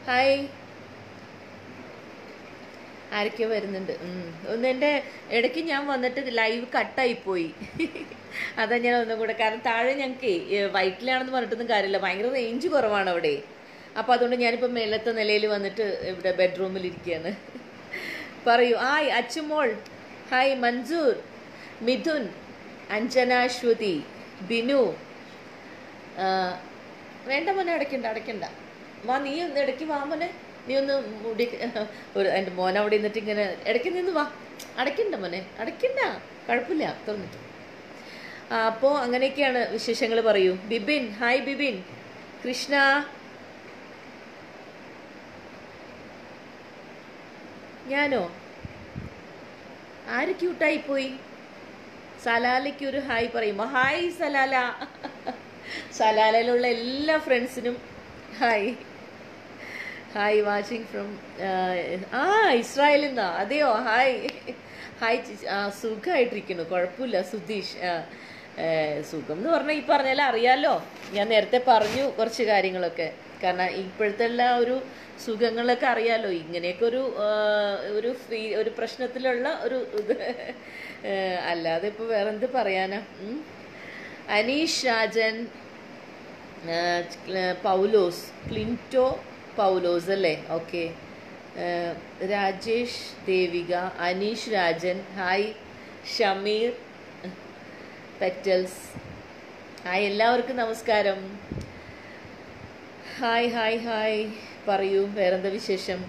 Hi ആരൊക്കെയോ വരുന്നുണ്ട് ഉം. ഒന്ന് എൻ്റെ ഇടയ്ക്ക് ഞാൻ വന്നിട്ട് ലൈവ് കട്ടായി പോയി അതാ ഞാൻ ഒന്നും കൂടെ കാരണം താഴെ ഞങ്ങൾക്ക് വൈറ്റിലാണെന്ന് പറഞ്ഞിട്ടൊന്നും കാര്യമില്ല ഭയങ്കര റേഞ്ച് കുറവാണ് അവിടെ അപ്പോൾ അതുകൊണ്ട് ഞാനിപ്പോൾ മേലത്തെ നിലയിൽ വന്നിട്ട് ഇവിടെ ബെഡ്റൂമിൽ ഇരിക്കുകയാണ് പറയൂ ഹായ് അച്ചുമോൾ ഹായ് മൻസൂർ മിഥുൻ അഞ്ജന അശ്വതി ബിനു ആ, വേണ്ട മോനെ അടയ്ക്കണ്ട അടയ്ക്കണ്ട വാ നീ ഒന്ന് ഇടയ്ക്ക് വാ മോനെ നീ ഒന്ന് മുടി ഒരു എൻ്റെ മോൻ അവിടെ നിന്നിട്ട് ഇങ്ങനെ ഇടയ്ക്ക് നിന്ന് വാ അടയ്ക്കണ്ട മോനെ അടയ്ക്കണ്ട കുഴപ്പമില്ല തുറന്നിട്ട് ആ, അപ്പോൾ അങ്ങനെയൊക്കെയാണ് വിശേഷങ്ങൾ പറയൂ ബിബിൻ ഹായ് ബിബിൻ കൃഷ്ണ ഞാനോ ആര് ക്യൂട്ടായി പോയി സലാലയ്ക്ക് ഒരു ഹായ് പറയുമോ ഹായ് സലാല സലാലയിലുള്ള എല്ലാ ഫ്രണ്ട്സിനും ഹായ് ഹായ് വാച്ചിങ് ഫ്രം ആ ഇസ്രായേലിൽ നിന്നാ അതെയോ ഹായ് ഹായ് ചേച്ചി ആ സുഖമായിട്ടിരിക്കുന്നു കുഴപ്പമില്ല സുധീഷ് ആ, ഏ, സുഖം എന്ന് പറഞ്ഞാൽ ഈ പറഞ്ഞാൽ അറിയാലോ ഞാൻ നേരത്തെ പറഞ്ഞു കുറച്ച് കാര്യങ്ങളൊക്കെ കാരണം ഇപ്പോഴത്തെ എല്ലാ ഒരു സുഖങ്ങളൊക്കെ അറിയാലോ ഇങ്ങനെയൊക്കെ ഒരു ആ, ഒരു ഫ്രീ ഒരു പ്രശ്നത്തിലുള്ള ഒരു ഇത് ഏ, അല്ലാതെ ഇപ്പോൾ വേറെന്ത് പറയാനാ ഉം. അനീഷ് രാജൻ ആ, ക്ല- പൗലോസ് ക്ലിൻറ്റോ പൗലോസ് അല്ലേ okay Rajesh Devika Aneesh Rajan hi Shameer petals hi എല്ലാവർക്കും നമസ്കാരം ഹായ് ഹായ് ഹായ് പറയൂ വേറെന്താ വിശേഷം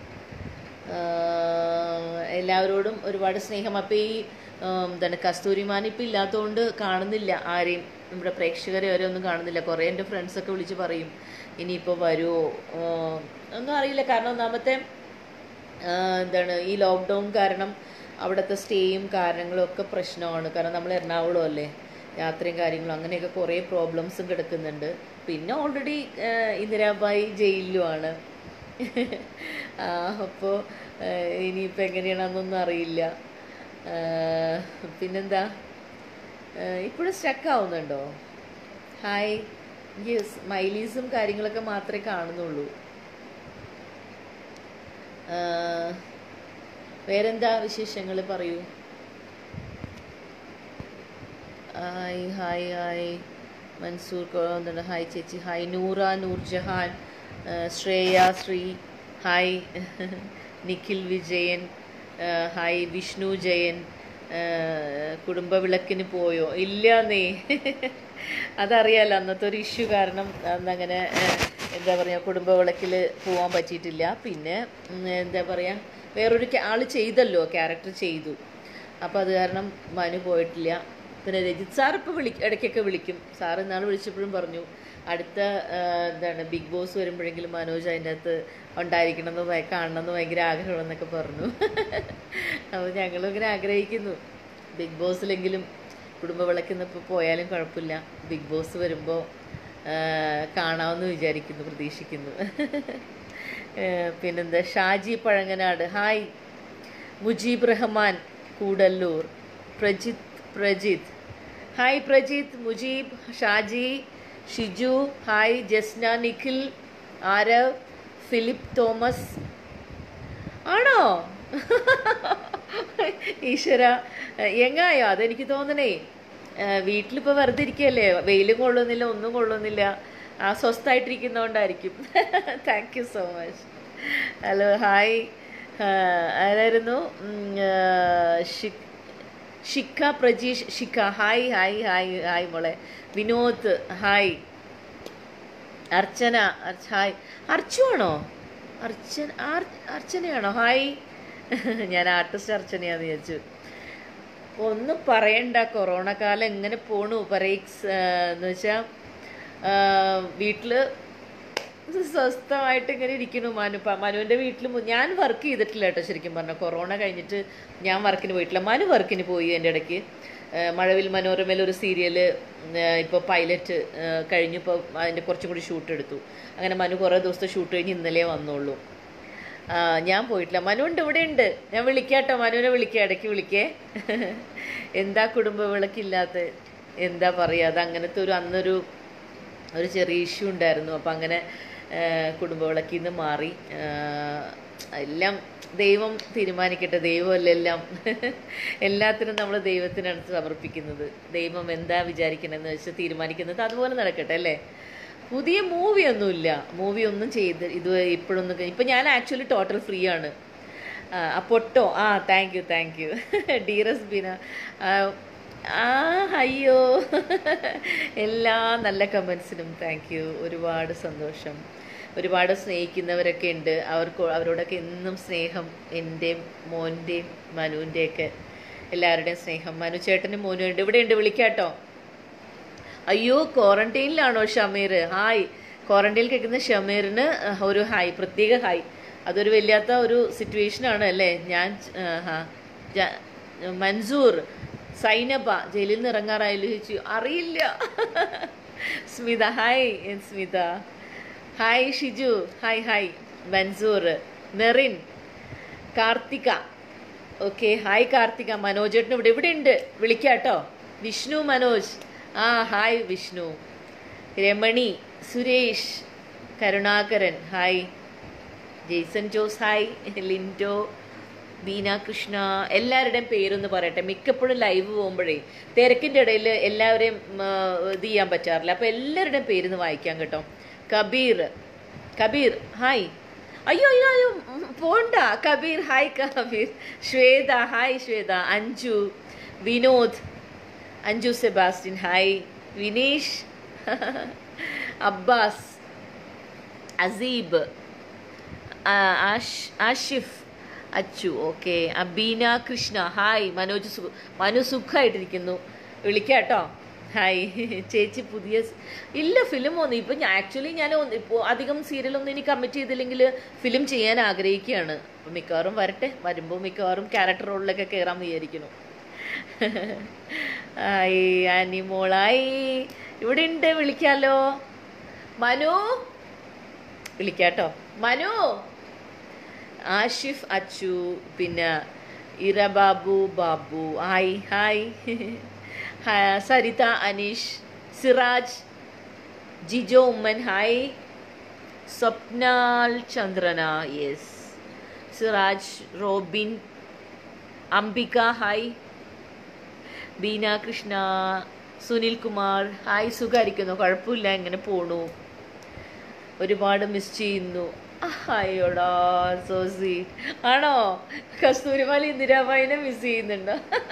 ആഹ് എല്ലാവരോടും ഒരുപാട് സ്നേഹം അപ്പോൾ ഈ ആം, എന്താണ് കസ്തൂരിമാൻ ഇപ്പം ഇല്ലാത്തതുകൊണ്ട് കാണുന്നില്ല ആരെയും നമ്മുടെ പ്രേക്ഷകരെ വരെ ഒന്നും കാണുന്നില്ല കുറേ എൻ്റെ ഫ്രണ്ട്സൊക്കെ വിളിച്ച് പറയും ഇനിയിപ്പോൾ വരുമോ ആഹ്, ഒന്നും അറിയില്ല കാരണം ഒന്നാമത്തെ ആഹ്, എന്താണ് ഈ ലോക്ക്ഡൗൺ കാരണം അവിടുത്തെ സ്റ്റേയും കാരണങ്ങളും ഒക്കെ പ്രശ്നമാണ് കാരണം നമ്മൾ എറണാകുളം അല്ലേ യാത്രയും കാര്യങ്ങളും അങ്ങനെയൊക്കെ കുറേ പ്രോബ്ലംസും കിടക്കുന്നുണ്ട് പിന്നെ ഓൾറെഡി ഇന്ദിരാബായി ജയിലിലുമാണ് അപ്പോൾ ഇനിയിപ്പോൾ എങ്ങനെയാണെന്നൊന്നും അറിയില്ല ആ, പിന്നെന്താ ഇപ്പോഴും സ്റ്റക്ക് ആവുന്നുണ്ടോ ഹായ് യെസ് മൈലീസും കാര്യങ്ങളൊക്കെ മാത്രമേ കാണുന്നുള്ളൂ ആ, വേറെന്താ വിശേഷങ്ങൾ പറയൂ ഹായ് ഹായ് ഹായ് മൻസൂർ കൊ- എന്താണ് ഹായ് ചേച്ചി ഹായ് നൂറ നൂർജഹാൻ ആ, ശ്രേയ ശ്രീ ഹായ് നിഖിൽ വിജയൻ ആ, ഹായ് വിഷ്ണു ജയൻ ആ, കുടുംബ വിളക്കിന് പോയോ ഇല്ല നീ അതറിയാലോ അന്നത്തെ ഒരു ഇഷ്യൂ കാരണം അന്നങ്ങനെ ആ, എന്താ പറയുക കുടുംബ വിളക്കിൽ പോകാൻ പറ്റിയിട്ടില്ല പിന്നെ ഉം, എന്താ പറയുക വേറൊരു ക്യാ- ആള് ചെയ്തല്ലോ ക്യാരക്ടർ ചെയ്തു അപ്പോൾ അത് കാരണം മനു പോയിട്ടില്ല പിന്നെ രജിത് സാർ ഇപ്പോൾ വിളി ഇടയ്ക്കൊക്കെ വിളിക്കും സാർ ഇന്നാൾ വിളിച്ചപ്പോഴും പറഞ്ഞു അടുത്ത ആ, എന്താണ് ബിഗ് ബോസ് വരുമ്പോഴെങ്കിലും മനോജ് അതിൻ്റെ അകത്ത് ഉണ്ടായിരിക്കണം എന്ന് ഭയ- കാണണം എന്ന് ഭയങ്കര ആഗ്രഹമെന്നൊക്കെ പറഞ്ഞു അപ്പോൾ ഞങ്ങളും ഇങ്ങനെ ആഗ്രഹിക്കുന്നു ബിഗ് ബോസിലെങ്കിലും കുടുംബ വിളക്കിന്നിപ്പോൾ പോയാലും കുഴപ്പമില്ല ബിഗ് ബോസ് വരുമ്പോൾ കാണാമെന്ന് വിചാരിക്കുന്നു പ്രതീക്ഷിക്കുന്നു ആ, പിന്നെന്താ Shaji Pazhanganad hi Mujeeb Rahman Koodallur Prajith Prajith hi Prajith Mujeeb Shaji Shiju hi Jasna Nikhil Aarav Philip Thomas ആണോ ഈശ്വര എങ്ങായോ അതെനിക്ക് തോന്നണേ വീട്ടിലിപ്പോൾ വെറുതെ ഇരിക്കുകയല്ലേ വെയിലും കൊള്ളുന്നില്ല ഒന്നും കൊള്ളുന്നില്ല ആ സ്വസ്ഥമായിട്ടിരിക്കുന്നതുകൊണ്ടായിരിക്കും thank you so much hello hi ആരായിരുന്നു ഉം, ആ, ഷിക് ഷിക്ക പ്രജീഷ് ഷിക്ക ഹായ് ഹായ് ഹായ് ഹായ് മോളെ വിനോദ് ഹായ് അർച്ചന അർച്ച- ഹായ് അർച്ചു ആണോ അർച്ചന ആർ- അർച്ചനയാണോ ഹായ് ഞാൻ ആർട്ടിസ്റ്റ് അർച്ചനയാന്ന് വിചാരിച്ചു ഒന്നും പറയണ്ട കൊറോണ കാലം എങ്ങനെ പോണു പരീക്സ് എന്ന് വെച്ചാൽ വീട്ടില് സ്വസ്ഥമായിട്ട് ഇങ്ങനെ ഇരിക്കുന്നു മനു പ- മനുവിൻ്റെ വീട്ടിൽ ഞാൻ വർക്ക് ചെയ്തിട്ടില്ല കേട്ടോ ശരിക്കും പറഞ്ഞാൽ കൊറോണ കഴിഞ്ഞിട്ട് ഞാൻ വർക്കിന് പോയിട്ടില്ല മനു വർക്കിന് പോയി എൻ്റെ ഇടയ്ക്ക് ആ, മഴവിൽ മനോരമയിൽ ഒരു സീരിയൽ ഇപ്പോൾ പൈലറ്റ് കഴിഞ്ഞു ഇപ്പോൾ അതിൻ്റെ കുറച്ചും കൂടി ഷൂട്ട് എടുത്തു അങ്ങനെ മനു കുറേ ദിവസത്തെ ഷൂട്ട് കഴിഞ്ഞ് ഇന്നലെ വന്നുള്ളൂ ആ, ഞാൻ പോയിട്ടില്ല മനു ഉണ്ട് ഇവിടെ ഉണ്ട് ഞാൻ വിളിക്കാട്ടോ മനുവിനെ വിളിക്കാം ഇടയ്ക്ക് വിളിക്കേ എന്താ കുടുംബ വിളക്കില്ലാത്ത എന്താ പറയുക അത് അങ്ങനത്തെ ഒരു അന്നൊരു ഒരു ചെറിയ ഇഷ്യൂ ഉണ്ടായിരുന്നു അപ്പം അങ്ങനെ കുടുംബവിളക്കിൽ നിന്ന് മാറി ആ, എല്ലാം ദൈവം തീരുമാനിക്കട്ടെ ദൈവമല്ല എല്ലാം എല്ലാത്തിനും നമ്മൾ ദൈവത്തിനാണ് സമർപ്പിക്കുന്നത് ദൈവം എന്താ വിചാരിക്കണമെന്ന് വെച്ച് തീരുമാനിക്കുന്നത് അതുപോലെ നടക്കട്ടെ അല്ലേ പുതിയ മൂവി ഒന്നുമില്ല മൂവി ഒന്നും ചെയ്ത് ഇത് ഇപ്പോഴൊന്നും ഇപ്പം ഞാൻ ആക്ച്വലി ടോട്ടൽ ഫ്രീ ആണ് ആ, ആ പൊട്ടോ ആ താങ്ക് യു താങ്ക് യു ഡീറസ് ബിന ആ, ആ അയ്യോ എല്ലാ നല്ല കമൻസിനും താങ്ക് യു ഒരുപാട് സന്തോഷം ഒരുപാട് സ്നേഹിക്കുന്നവരൊക്കെ ഉണ്ട് അവർക്ക് അവരോടൊക്കെ എന്നും സ്നേഹം എൻ്റെയും മോൻ്റെയും മനുവിൻ്റെയൊക്കെ എല്ലാവരുടെയും സ്നേഹം മനു ചേട്ടനും മോനും ഉണ്ട് ഇവിടെ ഉണ്ട് വിളിക്കാട്ടോ അയ്യോ ക്വാറന്റൈനിലാണോ ഷമീർ ഹായ് ക്വാറന്റൈനിൽ കേൾക്കുന്ന ഷമീറിന് ഒരു ഹായ് പ്രത്യേക ഹായ് അതൊരു വല്ലാത്ത ഒരു സിറ്റുവേഷൻ ആണ് അല്ലേ ഞാൻ ആ, ഹാ, ജ- മൻസൂർ സൈനബ ജയിലിൽ നിന്ന് ഇറങ്ങാറായാലും ചോദിച്ചു അറിയില്ല Smitha hi Smitha hi Shiju hi hi Mansoor Merin Karthika okay hi Karthika മനോജേട്ടൻ ഇവിടെ ഇവിടെ ഉണ്ട് വിളിക്കാട്ടോ വിഷ്ണു മനോജ് ആ hi Vishnu Ramani Suresh Karunakaran hi Jaison Jose hi Lindo Beena Krishna എല്ലാവരുടെയും പേരൊന്ന് പറയട്ടെ മിക്കപ്പോഴും ലൈവ് പോകുമ്പോഴേ തിരക്കിൻ്റെ ഇടയിൽ എല്ലാവരെയും ഉം, ആ, ഇത് ചെയ്യാൻ പറ്റാറില്ല അപ്പോൾ എല്ലാവരുടെയും പേരൊന്ന് വായിക്കാം കേട്ടോ കബീർ കബീർ ഹായ് അയ്യോ അയ്യോ അയ്യോ ഉം, പോണ്ട Kabeer hi Kabeer Shwetha hi Shwetha Anju Vinod Anju Sebastian hi Vineesh Abbas Aseeb ആ, ആഷ് ആഷിഫ് അച്ചു ഓക്കെ അബീന കൃഷ്ണ ഹായ് മനോജ് സു മനു സുഖമായിട്ടിരിക്കുന്നു വിളിക്കാട്ടോ ഹായ് ചേച്ചി പുതിയ സ്- ഇല്ല ഫിലിം ഒന്നും ഇപ്പം ആക്ച്വലി ഞാൻ ഇപ്പോൾ അധികം സീരിയലൊന്നും ഇനി കമ്മിറ്റ് ചെയ്തില്ലെങ്കിൽ ഫിലിം ചെയ്യാൻ ആഗ്രഹിക്കുകയാണ് അപ്പം മിക്കവാറും വരട്ടെ വരുമ്പോൾ മിക്കവാറും ക്യാരക്ടർ റോളിലൊക്കെ കയറാൻ വിചാരിക്കുന്നു ഹായ് ആനിമോളായി ഇവിടെ ഉണ്ട് വിളിക്കാലോ മനു വിളിക്കാട്ടോ മനു ആഷിഫ് അച്ചു പിന്നെ ഇറ ബാബു ബാബു ഹായ് ഹായ് ഹാ- സരിത അനീഷ് സിറാജ് ജിജോ ഉമ്മൻ ഹായ് സ്വപ്നാൽ ചന്ദ്രന yes Siraj Robin Ambika hi Beena Krishna Sunil Kumar hi സുഖമായിരിക്കുന്നു കുഴപ്പമില്ല ഇങ്ങനെ പോണു ഒരുപാട് മിസ് ചെയ്യുന്നു അയ്യോടാ സോ സ്വീറ്റ് ആണോ കസ്തൂരിമാലി ഇന്ദിരാബായിനെ മിസ് ചെയ്യുന്നുണ്ടോ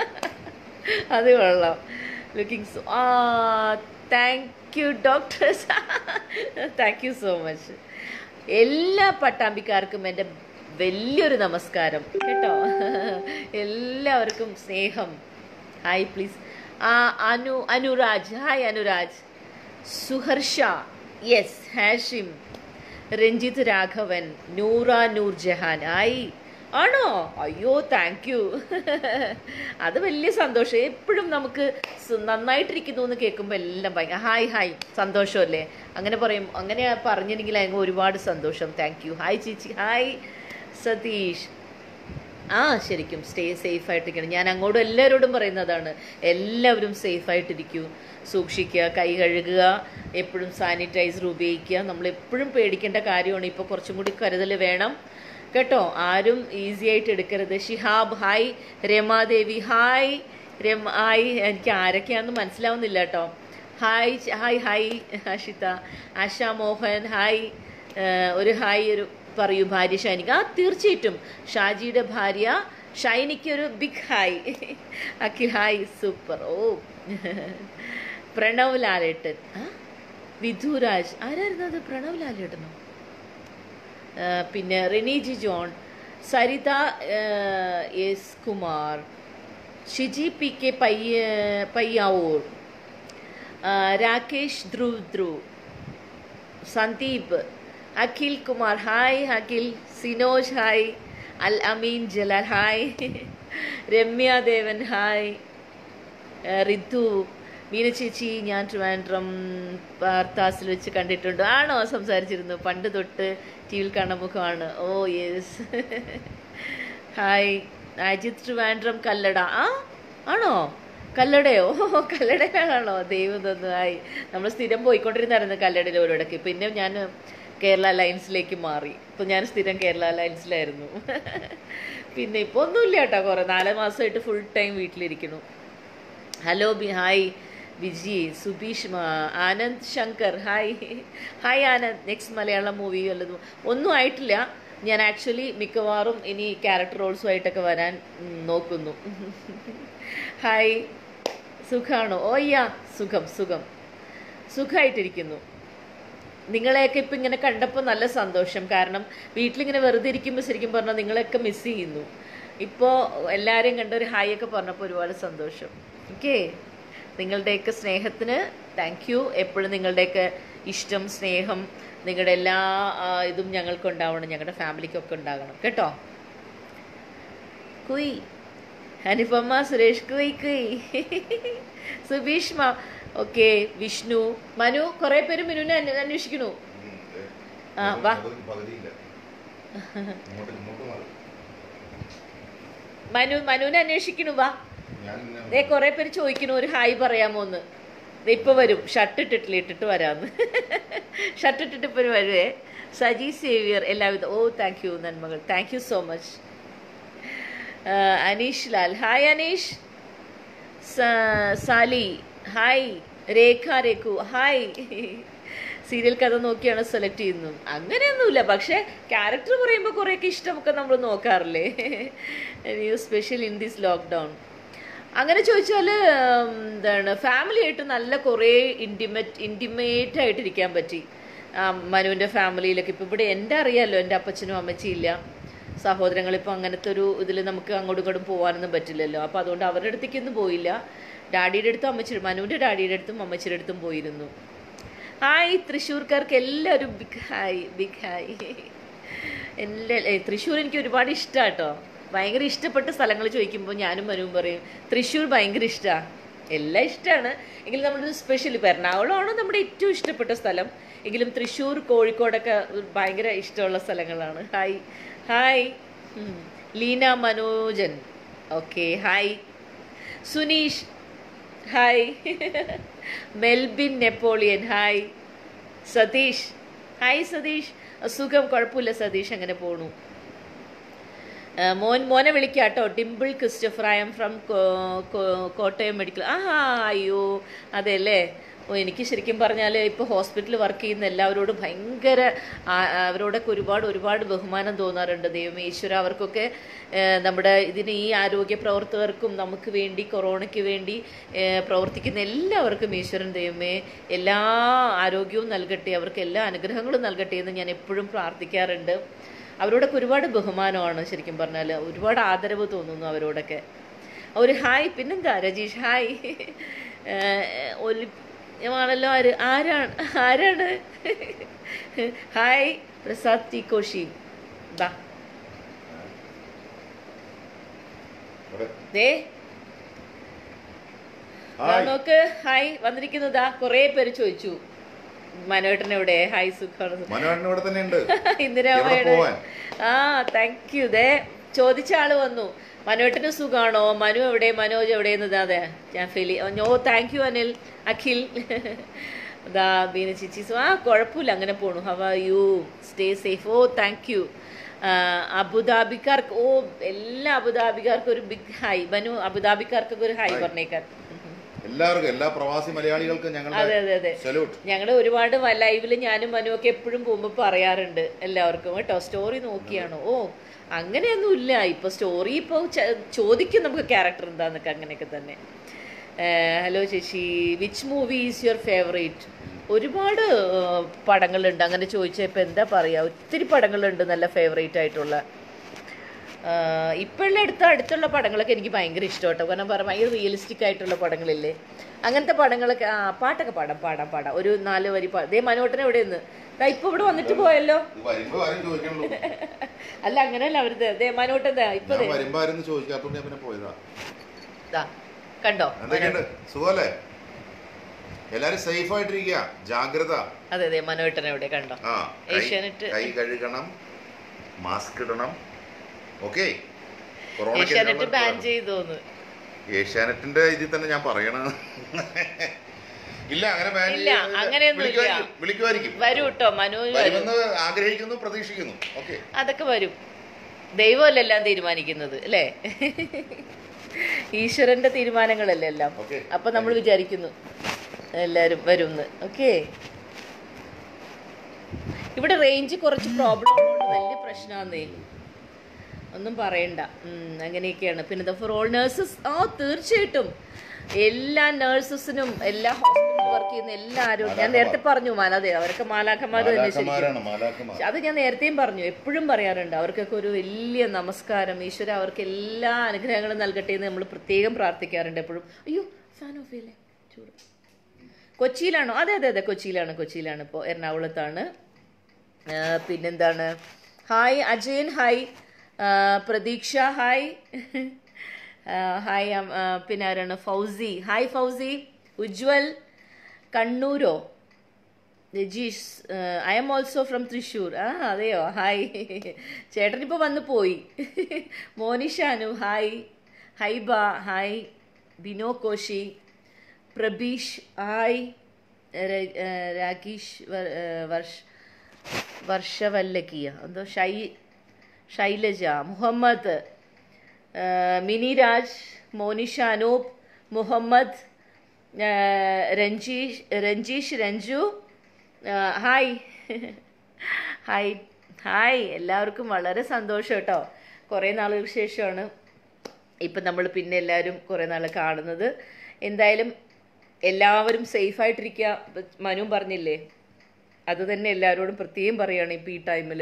അത് കൊള്ളാം ലുക്കിംഗ് സോ ആ thank you doctors thank you so much എല്ലാ പട്ടാമ്പിക്കാർക്കും എൻ്റെ വലിയൊരു നമസ്കാരം കേട്ടോ എല്ലാവർക്കും സ്നേഹം ഹായ് പ്ലീസ് ആ അനു അനുരാജ് ഹായ് അനുരാജ് സുഹർഷ യെസ് ഹാഷിം രഞ്ജിത്ത് രാഘവൻ നൂറ നൂർ ജഹാൻ ആയി ആണോ അയ്യോ താങ്ക് യു അത് വലിയ സന്തോഷം എപ്പോഴും നമുക്ക് സു- നന്നായിട്ടിരിക്കുന്നു എന്ന് കേൾക്കുമ്പോൾ എല്ലാം ഭയങ്കര ഹായ് ഹായ് സന്തോഷമല്ലേ അങ്ങനെ പറയും അങ്ങനെ പറഞ്ഞില്ലെങ്കിൽ അങ്ങ് ഒരുപാട് സന്തോഷം താങ്ക് യു ഹായ് ചേച്ചി ഹായ് സതീഷ് ആ ശരിക്കും സ്റ്റേ സേഫ് ആയിട്ടിരിക്കണം ഞാൻ അങ്ങോട്ടും എല്ലാവരോടും പറയുന്നതാണ് എല്ലാവരും സേഫ് ആയിട്ടിരിക്കൂ സൂക്ഷിക്കുക കൈ കഴുകുക എപ്പോഴും സാനിറ്റൈസർ ഉപയോഗിക്കുക നമ്മൾ എപ്പോഴും പേടിക്കേണ്ട കാര്യമാണ് ഇപ്പോൾ കുറച്ചും കൂടി കരുതൽ വേണം കേട്ടോ ആരും ഈസി ആയിട്ട് എടുക്കരുത് Shihab hi Ramadevi hi Rama hi എനിക്ക് ആരൊക്കെയാണെന്ന് മനസ്സിലാവുന്നില്ല കേട്ടോ ഹായ് ച- hi hi Ashitha Asha Mohan hi ഏഹ് ഒരു ഹായ് ഒരു പറയൂ ഭാര്യ ഷൈനിക ആ തീർച്ചയായിട്ടും ഷാജിയുടെ ഭാര്യ ഷൈനിക്ക് ഒരു big hi Akhil hi super ഓ പ്രണവ് ലാലേട്ടൻ ആ? വിധുരാജ് ആരായിരുന്നു അത് പ്രണവ് ലാലേട്ടനോ ആ, പിന്നെ റിനീജി ജോൺ സരിത ആ, S Kumar Shiji P K പയ്യ പയ്യാവൂർ ആ, Rakesh Dhruv Dhruv Sandeep Akhil Kumar hi Akhil Sinoj hi Al Ameen Jalal hi Ramya Devan hi ഏഹ് റിതു മീന ചേച്ചി ഞാൻ ട്രിവാൻഡ്രം പാർത്താസിൽ വെച്ച് കണ്ടിട്ടുണ്ട് ആണോ സംസാരിച്ചിരുന്നു പണ്ട് തൊട്ട് ടി വിയിൽ കാണുന്ന മുഖമാണ് ഓ യെസ് ഹായ് അജിത് ട്രിവാൻഡ്രം കല്ലട ആ ആണോ കല്ലടയോ ഓ കല്ലടയാണോ ദൈവം തന്നു ഹായ് നമ്മൾ സ്ഥിരം പോയിക്കൊണ്ടിരുന്നായിരുന്നു കല്ലടയിൽ ഒരിടയ്ക്ക് പിന്നെ ഞാൻ കേരള ലയൻസിലേക്ക് മാറി ഇപ്പോൾ ഞാൻ സ്ഥിരം കേരള ലയൻസിലായിരുന്നു പിന്നെ ഇപ്പോൾ ഒന്നുമില്ല കേട്ടോ കുറേ നാല് മാസമായിട്ട് ഫുൾ ടൈം വീട്ടിലിരിക്കുന്നു hello B hi Viji Subeesh മാ- Anand Shankar hi hi Anand next Malayalam movie വല്ലതും ഒന്നും ആയിട്ടില്ല ഞാൻ ആക്ച്വലി മിക്കവാറും ഇനി ക്യാരക്ടർ റോൾസുമായിട്ടൊക്കെ വരാൻ ഉം, നോക്കുന്നു ഹായ് സുഖാണോ ഓ യാ സുഖം സുഖം സുഖമായിട്ടിരിക്കുന്നു നിങ്ങളെയൊക്കെ ഇപ്പം ഇങ്ങനെ കണ്ടപ്പോൾ നല്ല സന്തോഷം കാരണം വീട്ടിലിങ്ങനെ വെറുതെ ഇരിക്കുമ്പോൾ ശരിക്കും പറഞ്ഞാൽ നിങ്ങളെയൊക്കെ മിസ് ചെയ്യുന്നു ഇപ്പോൾ എല്ലാവരെയും കണ്ട ഒരു ഹായ് ഒക്കെ പറഞ്ഞപ്പോൾ ഒരുപാട് സന്തോഷം ഓക്കെ നിങ്ങളുടെയൊക്കെ സ്നേഹത്തിന് താങ്ക് യു എപ്പോഴും നിങ്ങളുടെയൊക്കെ ഇഷ്ടം സ്നേഹം നിങ്ങളുടെ എല്ലാ ആ, ഇതും ഞങ്ങൾക്ക് ഉണ്ടാവണം ഞങ്ങളുടെ ഫാമിലിക്കൊക്കെ ഉണ്ടാകണം കേട്ടോ കുയ് അനുപമ സുരേഷ് കുയ് കുയ് സുബീഷ്മ ഓക്കെ വിഷ്ണു മനു കുറേ പേര് മിനുവിനെ അന്വ- അന്വേഷിക്കണു ആ, വാ. പകുതിയില്ല ഇങ്ങോട്ട് ഇങ്ങോട്ട് മാറി മനു മനുവിനെ അന്വേഷിക്കണു വാ ഞാൻ ദേ കുറേ പേര് ചോദിക്കണു ഒരു ഹായ് പറയാമോ എന്ന് ദേ ഇപ്പൊ വരും ഷർട്ട് ഇട്ടിട്ടില്ല ഇട്ടിട്ട് വരാന്ന് ഷർട്ട് ഇട്ടിട്ട് ഇപ്പൊ വരുവേ സജി സേവിയർ എല്ലാവിധ ഓ താങ്ക് യു നന്മകൾ thank you so much Aneesh Lal hi Aneesh സ- Sally hi Rekha Rekhu hi serial കഥ നോക്കിയാണ് സെലക്ട് ചെയ്യുന്നത് അങ്ങനെയൊന്നുമില്ല പക്ഷേ ക്യാരക്ടർ പറയുമ്പോൾ കുറേയൊക്കെ ഇഷ്ടമൊക്കെ നമ്മൾ നോക്കാറില്ലേ new special in this lockdown അങ്ങനെ ചോദിച്ചാൽ എന്താണ് ഫാമിലി ആയിട്ട് നല്ല കുറേ ഇൻറ്റിമേറ്റ് ഇൻറ്റിമേറ്റ് ആയിട്ടിരിക്കാൻ പറ്റി ആ, മനുവിൻ്റെ ഫാമിലിയിലൊക്കെ ഇപ്പോൾ ഇവിടെ എൻ്റെ അറിയാമല്ലോ എൻ്റെ അപ്പച്ചനും അമ്മച്ചിയും ഇല്ല സഹോദരങ്ങളിപ്പോൾ അങ്ങനത്തെ ഒരു ഇതിൽ നമുക്ക് അങ്ങോട്ടും ഇങ്ങോട്ടും പോകാനൊന്നും പറ്റില്ലല്ലോ അപ്പോൾ അതുകൊണ്ട് അവരുടെ അടുത്തേക്കൊന്നും പോയില്ല ഡാഡിയുടെ അടുത്തും അമ്മച്ചി മനുവിൻ്റെ ഡാഡിയുടെ അടുത്തും അമ്മച്ചിയുടെ അടുത്തും പോയിരുന്നു ഹായ് തൃശ്ശൂർക്കാർക്ക് എല്ലാവരും ബിഗ് ഹായ് ബിഗ് ഹായ് എല്ലാ ഏ, തൃശ്ശൂർ എനിക്ക് ഒരുപാട് ഇഷ്ടമാണ് കേട്ടോ ഭയങ്കര ഇഷ്ടപ്പെട്ട സ്ഥലങ്ങൾ ചോദിക്കുമ്പോൾ ഞാനും മനുവും പറയും തൃശ്ശൂർ ഭയങ്കര ഇഷ്ടമാണ് എല്ലാം ഇഷ്ടമാണ് എങ്കിലും നമ്മുടെ ഒരു സ്പെഷ്യൽ ഇപ്പോൾ എറണാകുളമാണ് നമ്മുടെ ഏറ്റവും ഇഷ്ടപ്പെട്ട സ്ഥലം എങ്കിലും തൃശ്ശൂർ കോഴിക്കോടൊക്കെ ഭയങ്കര ഇഷ്ടമുള്ള സ്ഥലങ്ങളാണ് ഹായ് ഹായ് ഉം. Leena Manojan okay hi Suneesh hi Melbin Napoleon hi Satheesh hi Satheesh സുഖം കുഴപ്പമില്ല സതീഷ് അങ്ങനെ പോണു ആ, മോൻ മോനെ വിളിക്കാം കേട്ടോ Dimple Christopher I'm from Kottayam medical ആ അയ്യോ അതെ അല്ലേ ഓ എനിക്ക് ശരിക്കും പറഞ്ഞാൽ ഇപ്പോൾ ഹോസ്പിറ്റലിൽ വർക്ക് ചെയ്യുന്ന എല്ലാവരോടും ഭയങ്കര ആ- അവരോടൊക്കെ ഒരുപാട് ഒരുപാട് ബഹുമാനം തോന്നാറുണ്ട് ദൈവം ഈശ്വര അവർക്കൊക്കെ ഏ, നമ്മുടെ ഇതിന് ഈ ആരോഗ്യ പ്രവർത്തകർക്കും നമുക്ക് വേണ്ടി കൊറോണയ്ക്ക് വേണ്ടി ഏ, പ്രവർത്തിക്കുന്ന എല്ലാവർക്കും ഈശ്വരൻ ദൈവമേ എല്ലാ ആരോഗ്യവും നൽകട്ടെ അവർക്ക് എല്ലാ അനുഗ്രഹങ്ങളും നൽകട്ടെ എന്ന് ഞാൻ എപ്പോഴും പ്രാർത്ഥിക്കാറുണ്ട് അവരോടൊക്കെ ഒരുപാട് ബഹുമാനമാണ് ശരിക്കും പറഞ്ഞാൽ ഒരുപാട് ആദരവ് തോന്നുന്നു അവരോടൊക്കെ ഒരു ഹായ് പിന്നെന്താ രജീഷ് ഹായ് ഒലി ആണല്ലോ ആര് ആരാണ് ആരാണ് ഹായ് പ്രസാദ് ടി കോശി ദാ ഇവിടെ. ദേ ദാ ഹായ്. നോക്ക് ഹായ് വന്നിരിക്കുന്നതാ കുറേ പേര് ചോദിച്ചു മനോട്ടൻ എവിടെ ഹായ് സുഖമാണ് മനോഹരൻ ഇവിടെ തന്നെ ഉണ്ട് ഇന്ദിരാമയുടെ പോവാൻ? ആ താങ്ക് യു ദേ ചോദിച്ച ആള് വന്നു മനുവേട്ടന് സുഖാണോ മനു എവിടെ മനോജ് എവിടെയെന്ന് അതെ ഞാൻ ഫീൽ ഓ താങ്ക് യു അനിൽ അഖിൽ ദാ ബീന ചിച്ചി സു ആ കുഴപ്പമില്ല അങ്ങനെ പോണു ഹവ യു സ്റ്റേ സേഫ് ഓ താങ്ക് യു അബുദാബിക്കാർക്ക് ഓ എല്ലാ അബുദാബിക്കാർക്കും ഒരു ബിഗ് ഹായ് മനു അബുദാബിക്കാർക്കൊക്കെ ഒരു ഹായ് ഹായ്. പറഞ്ഞേക്കാൻ എല്ലാവർക്കും എല്ലാ പ്രവാസി മലയാളികൾക്കും അതെ ഞങ്ങളുടെ അതെ അതെ സല്യൂട്ട് ഞങ്ങൾ ഒരുപാട് ലൈവിൽ ഞാനും മനുവൊക്കെ എപ്പോഴും പോകുമ്പോൾ പറയാറുണ്ട് എല്ലാവർക്കും കേട്ടോ സ്റ്റോറി നോക്കിയാണോ ഓ അങ്ങനെയൊന്നും ഇല്ല ഇപ്പൊ സ്റ്റോറി ഇപ്പോൾ ചോദിക്കും നമുക്ക് ക്യാരക്ടർ എന്താന്നൊക്കെ അങ്ങനെയൊക്കെ തന്നെ ഹലോ ചേച്ചി which movie is your favourite ഒരുപാട് ഏഹ്, പടങ്ങളുണ്ട് അങ്ങനെ ചോദിച്ചാൽ ഇപ്പം എന്താ പറയുക ഒത്തിരി പടങ്ങളുണ്ട് നല്ല ഫേവറേറ്റ് ആയിട്ടുള്ള ഇപ്പോഴുള്ള അടുത്ത അടുത്തുള്ള പടങ്ങളൊക്കെ എനിക്ക് ഭയങ്കര ഇഷ്ടം കേട്ടോ കാരണം പറയാം ഭയങ്കര റിയലിസ്റ്റിക് ആയിട്ടുള്ള പടങ്ങളില്ലേ അങ്ങനത്തെ പടങ്ങളൊക്കെ ആ പാട്ടൊക്കെ പാടാം പാടാം പാടാം ഒരു നാല് വരി പാ ദേ മനോട്ടൻ എവിടെ നിന്ന് ദാ ഇപ്പൊ ഇവിടെ വന്നിട്ട് പോയല്ലോ ഇത് വരുമ്പോ ആരും ചോദിക്കണല്ലോ അല്ല അങ്ങനെയല്ല അവരുത് ദേ മനോട്ടൻ ദാ ഇപ്പൊ ഞാൻ ദേ വരുമ്പോ ആരും ചോദിക്കാത്തോണ്ട് ഞാൻ പിന്നെ പോയതാ ദാ കണ്ടോ എന്തൊക്കെയുണ്ട് സുഖമല്ലേ എല്ലാരും സേഫ് ആയിട്ടിരിക്കുക ജാഗ്രത അതെ അതെ മനോട്ടൻ എവിടെ കണ്ടോ ആ കൈ- ഏഷ്യാനെറ്റ് കൈ കഴുകണം മാസ്ക് ഇടണം ഓക്കെ ഏഷ്യാനെറ്റ് ബാൻ ചെയ്തോന്ന് ഏഷ്യാനെറ്റിന്റെ ഇതിൽ തന്നെ ഞാൻ പറയണ ഇല്ല അങ്ങനെ ban ഇല്ല, ചെയ്യുന്നില്ല. അങ്ങനെയൊന്നും ഇല്ല. വിളിക്കുമായിരിക്കും, വിളിക്കുമായിരിക്കും വരൂ കേട്ടോ മനു വരും വരുമെന്ന് ആഗ്രഹിക്കുന്നു പ്രതീക്ഷിക്കുന്നു ഓക്കെ അതൊക്കെ വരും ദൈവമല്ല എല്ലാം തീരുമാനിക്കുന്നത് അല്ലേ ഈശ്വരന്റെ തീരുമാനങ്ങളല്ലേ എല്ലാം Okay. അപ്പൊ നമ്മൾ വിചാരിക്കുന്നു എല്ലാരും വരുമെന്ന് ഓക്കെ ഇവിടെ റേഞ്ച് കുറച്ച് പ്രോബ്ലം ഉള്ളതുകൊണ്ട് വലിയ പ്രശ്നമാന്നേ ഒന്നും പറയണ്ട ഉം, അങ്ങനെയൊക്കെയാണ് പിന്നെ ഫോർ ഓൾ നഴ്സസ് ആ തീർച്ചയായിട്ടും എല്ലാ നഴ്സസിനും എല്ലാ ഹോസ്പിറ്റലിൽ വർക്ക് ചെയ്യുന്ന എല്ലാവരും ഞാൻ നേരത്തെ പറഞ്ഞു മാലാതെ അവരൊക്കെ മാലാഖമാർ തന്നെ ശരിക്കും മാലാക്കന്മാരാണ് മാലാക്കന്മാർ അത് ഞാൻ നേരത്തെയും പറഞ്ഞു എപ്പോഴും പറയാറുണ്ട് അവർക്കൊക്കെ ഒരു വലിയ നമസ്കാരം ഈശ്വര അവർക്ക് എല്ലാ അനുഗ്രഹങ്ങളും നൽകട്ടെ എന്ന് നമ്മൾ പ്രത്യേകം പ്രാർത്ഥിക്കാറുണ്ട് എപ്പോഴും അയ്യോ ഫാൻ ഓഫ് ചെയ്യല്ലേ ചൂട് കൊച്ചിയിലാണോ അതെ അതെ അതെ കൊച്ചിയിലാണ് കൊച്ചിയിലാണ് ഇപ്പോൾ എറണാകുളത്താണ് ആ, പിന്നെന്താണ് ഹായ് അജയൻ ഹായ് ആ, പ്രതീക്ഷ ഹായ് ആ, ഹായ് അം- ആ, പിന്നെ ആരാണ് ഫൗസി ഹായ് ഫൗസി ഉജ്വൽ കണ്ണൂരോ Rajeesh I am also from Thrissur ആ അതെയോ ഹായ് ചേട്ടൻ ഇപ്പോൾ വന്ന് പോയി മോനിഷാനു hi Haiba hi Bino Koshy Prabeesh hi ര- ഏ, രാകേഷ് വർ- ഏ, വർഷ് വർഷവല്ലക്കിയ എന്തോ ഷൈ ശൈലജ മുഹമ്മദ് ആ, മിനി രാജ് മോനിഷ അനൂപ് മുഹമ്മദ് ആ, രഞ്ജീഷ് രഞ്ജീഷ് രഞ്ജു ആ, ഹായ് ഹായ് ഹായ് എല്ലാവർക്കും വളരെ സന്തോഷം കേട്ടോ കുറേ നാളുകൾക്ക് ശേഷമാണ് ഇപ്പം നമ്മൾ പിന്നെ എല്ലാവരും കുറേ നാൾ കാണുന്നത് എന്തായാലും എല്ലാവരും സേഫായിട്ടിരിക്കുക മനു പറഞ്ഞില്ലേ അത് തന്നെ എല്ലാവരോടും പ്രത്യേകം പറയുകയാണ് ഇപ്പം ഈ ടൈമിൽ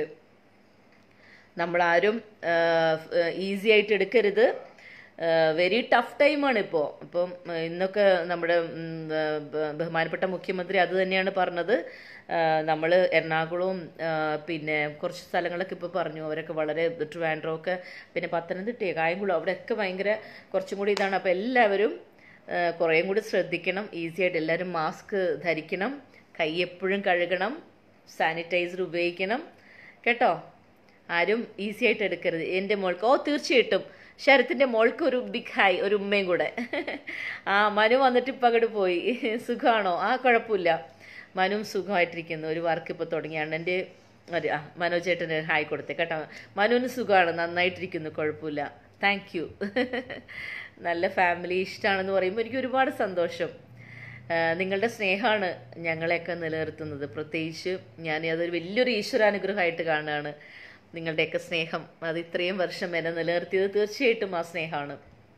നമ്മളാരും ഈസി ആയിട്ട് എടുക്കരുത് വെരി ടഫ് ടൈമാണ് ഇപ്പോൾ അപ്പം ആ, ഇന്നൊക്കെ നമ്മുടെ ഉം, ആ, ബ- ബഹുമാനപ്പെട്ട മുഖ്യമന്ത്രി അത് തന്നെയാണ് പറഞ്ഞത് നമ്മൾ എറണാകുളവും ആ, പിന്നെ കുറച്ച് സ്ഥലങ്ങളൊക്കെ ഇപ്പോൾ പറഞ്ഞു അവരൊക്കെ വളരെ ട്രിവാൻഡ്രം ഒക്കെ പിന്നെ പത്തനംതിട്ടയോ കായംകുളം അവിടെയൊക്കെ ഭയങ്കര കുറച്ചും കൂടി ഇതാണ് അപ്പോൾ എല്ലാവരും ആ, കുറേയും കൂടി ശ്രദ്ധിക്കണം ഈസി ആയിട്ട് എല്ലാവരും മാസ്ക് ധരിക്കണം കൈ എപ്പോഴും കഴുകണം സാനിറ്റൈസർ ഉപയോഗിക്കണം കേട്ടോ ആരും ഈസി ആയിട്ട് എടുക്കരുത് എൻ്റെ മോൾക്ക് ഓ തീർച്ചയായിട്ടും ശരത്തിൻ്റെ മോൾക്ക് ഒരു ബിഗ് ഹായ് ഒരു ഉമ്മയും കൂടെ ആ മനു വന്നിട്ട് ഇപ്പം അങ്ങോട്ട് പോയി സുഖമാണോ ആ കുഴപ്പമില്ല മനുവും സുഖമായിട്ടിരിക്കുന്നു ഒരു വർക്ക് ഇപ്പോൾ തുടങ്ങിയാണ് എൻ്റെ ഒരു ആ മനോജ് ചേട്ടന് ഹായ് കൊടുത്തേ കേട്ടോ മനുവിന് സുഖമാണ് നന്നായിട്ടിരിക്കുന്നു കുഴപ്പമില്ല താങ്ക് യു നല്ല ഫാമിലി ഇഷ്ടമാണെന്ന് പറയുമ്പോൾ എനിക്ക് ഒരുപാട് സന്തോഷം ആ, നിങ്ങളുടെ സ്നേഹമാണ് ഞങ്ങളെയൊക്കെ നിലനിർത്തുന്നത് പ്രത്യേകിച്ച് ഞാൻ അതൊരു വലിയൊരു ഈശ്വരാനുഗ്രഹമായിട്ട് കാണുകയാണ് നിങ്ങളുടെയൊക്കെ സ്നേഹം അത് ഇത്രയും വർഷം എന്നെ നിലനിർത്തിയത് തീർച്ചയായിട്ടും ആ സ്നേഹമാണ്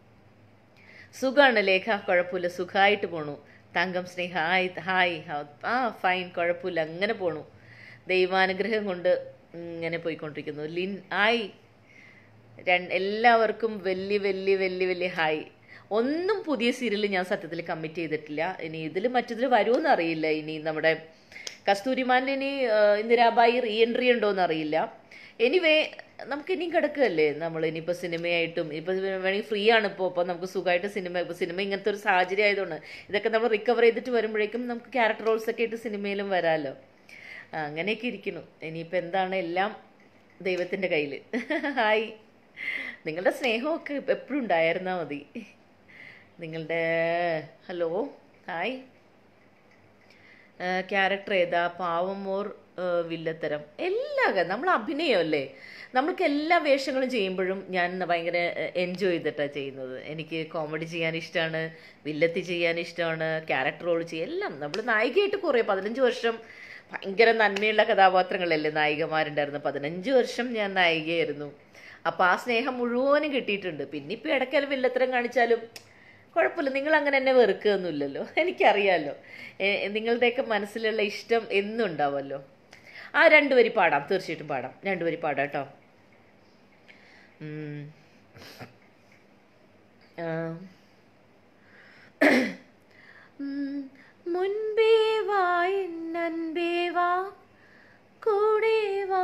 സുഖമാണ് ലേഖ കുഴപ്പമില്ല സുഖമായിട്ട് പോണു തങ്കം സ്നേഹ ഹായ് ഹായ് ഹ- ആ ഫൈൻ കുഴപ്പമില്ല അങ്ങനെ പോണു ദൈവാനുഗ്രഹം കൊണ്ട് ഇങ്ങനെ പോയിക്കൊണ്ടിരിക്കുന്നു ലിൻ ഹായ് രണ്ട് എല്ലാവർക്കും വലിയ വലിയ വലിയ വലിയ ഹായ് ഒന്നും പുതിയ സീരിയൽ ഞാൻ സത്യത്തിൽ കമ്മിറ്റ് ചെയ്തിട്ടില്ല ഇനി ഇതിൽ മറ്റതിൽ വരുമോന്ന് അറിയില്ല ഇനി നമ്മുടെ കസ്തൂരിമാനിൽ ഇനി ആ, ഇന്ദിരാബായി റീ എൻട്രി ഉണ്ടോയെന്ന് അറിയില്ല എനിവേ നമുക്ക് ഇനിയും കിടക്കുകയല്ലേ നമ്മൾ ഇനിയിപ്പോൾ സിനിമയായിട്ടും ഇപ്പോൾ വേണമെങ്കിൽ ഫ്രീ ആണ് ഇപ്പോൾ അപ്പോൾ നമുക്ക് സുഖമായിട്ട് സിനിമ ഇപ്പോൾ സിനിമ ഇങ്ങനത്തെ ഒരു സാഹചര്യം ആയതുകൊണ്ട് ഇതൊക്കെ നമ്മൾ റിക്കവർ ചെയ്തിട്ട് വരുമ്പോഴേക്കും നമുക്ക് ക്യാരക്ടർ റോൾസ് ഒക്കെ ആയിട്ട് സിനിമയിലും വരാമല്ലോ ആ, അങ്ങനെയൊക്കെ ഇരിക്കുന്നു ഇനിയിപ്പോൾ എന്താണ് എല്ലാം ദൈവത്തിൻ്റെ കയ്യിൽ ഹായ് നിങ്ങളുടെ സ്നേഹമൊക്കെ എപ്പോഴും ഉണ്ടായിരുന്നാൽ മതി നിങ്ങളുടെ ഹലോ ഹായ് ക്യാരക്ടർ ഏതാ പാവം മോർ വില്ലത്തരം എല്ലാ നമ്മൾ അഭിനയമല്ലേ നമ്മൾക്ക് എല്ലാ വേഷങ്ങളും ചെയ്യുമ്പോഴും ഞാൻ ഭയങ്കര എൻജോയ് ചെയ്തിട്ടാണ് ചെയ്യുന്നത് എനിക്ക് കോമഡി ചെയ്യാൻ ഇഷ്ടമാണ് വില്ലത്തി ചെയ്യാൻ ഇഷ്ടമാണ് ക്യാരക്ടർ റോൾ ചെയ്യാൻ എല്ലാം നമ്മൾ നായികയായിട്ട് കുറേ പതിനഞ്ച് വർഷം ഭയങ്കര നന്മയുള്ള കഥാപാത്രങ്ങളല്ലേ നായികമാരുണ്ടായിരുന്നു പതിനഞ്ച് വർഷം ഞാൻ നായികയായിരുന്നു അപ്പോൾ ആ സ്നേഹം മുഴുവനും കിട്ടിയിട്ടുണ്ട് പിന്നെ ഇപ്പോൾ ഇടയ്ക്കൽ വില്ലത്തരം കാണിച്ചാലും കുഴപ്പമില്ല നിങ്ങൾ അങ്ങനെ എന്നെ വെറുക്കുകയൊന്നുമില്ലല്ലോ എനിക്കറിയാമല്ലോ എ- നിങ്ങളുടെയൊക്കെ മനസ്സിലുള്ള ഇഷ്ടം എന്നും ഉണ്ടാവുമല്ലോ ആ രണ്ടുപേരി പാടാം തീർച്ചയായിട്ടും പാടാം രണ്ടുപേരി പാടാം കേട്ടോ ഉം. ആ. ഉം. മുൻപേ വാ നൻപേ വാ കൂടെ വാ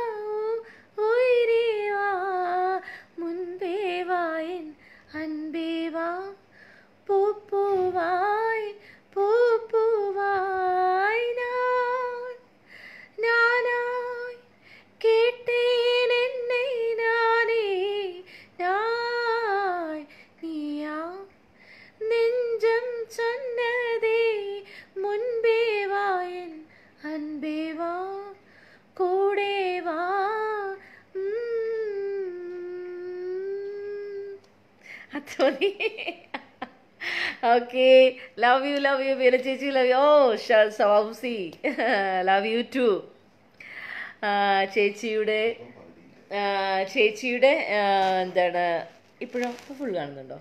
ഉയരേ വാ മുൻപേ വാ എൻ അൻപേ വാ പൂപ്പൂവായി പൂപ്പൂവായി ഞാൻ ഞാനായി കേട്ടേൻ എന്നെ നാനേ നായ് നീയാ നെഞ്ചം சொன்னதே തോന്നി okay love you love you Veera ചേച്ചി love you oh Sausi love you too ചേച്ചിയുടെ ആ, ചേച്ചിയുടെ ആ, എന്താണ് ഇപ്പോഴോ ഫുൾ കാണുന്നുണ്ടോ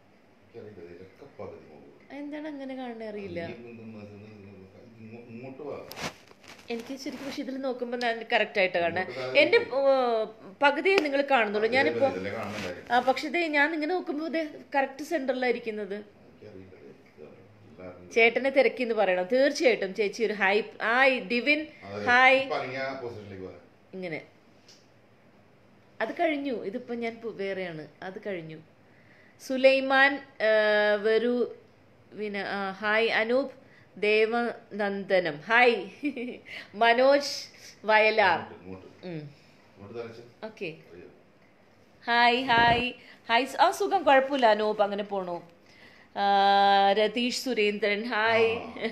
എന്താണ് അങ്ങനെ കാണാൻ അറിയില്ല ഇങ്ങോട്ട് വാ എനിക്ക് ശരിക്കും പക്ഷെ ഇതിൽ നോക്കുമ്പോൾ ഞാൻ കറക്റ്റ് ആയിട്ട് കാണാൻ എന്റെ പകുതിയെ നിങ്ങൾ കാണുന്നുള്ളൂ ഞാനിപ്പോ ഇതല്ലേ കാണുന്ന കാര്യം ആ പക്ഷെ ദേ ഞാൻ ഇങ്ങനെ നോക്കുമ്പോൾ ഇത് കറക്റ്റ് സെന്ററിലായിരിക്കുന്നത് എനിക്കറിയില്ല ഇത് എല്ലാവരും ചേട്ടനെ തിരക്കി എന്ന് പറയണം തീർച്ചയായിട്ടും ചേച്ചി ഒരു ഹായ് ഹായ് ഡിവിൻ അതെ, ഹായ് ഇപ്പൊ അനങ്ങിയ പൊസിഷനിലേക്ക് വരാം ഇങ്ങനെ അത് കഴിഞ്ഞു ഇതിപ്പോ ഞാൻ പു- വേറെയാണ് അത് കഴിഞ്ഞു സുലൈമാൻ ആ, വരൂ വിന ആ, ഹായ് അനൂപ് ദേവനന്ദനം ഹായ് മനോജ് വയലാർ ഇങ്ങോട്ട് ഉം. ഇങ്ങോട്ട് തലച്ച് ഓക്കെ അറിയോ ഹായ് ഹായ് ഹായ് ആ സുഖം കുഴപ്പമില്ല അനൂപ് അങ്ങനെ പോണു ആ, Ratheesh Surendran hi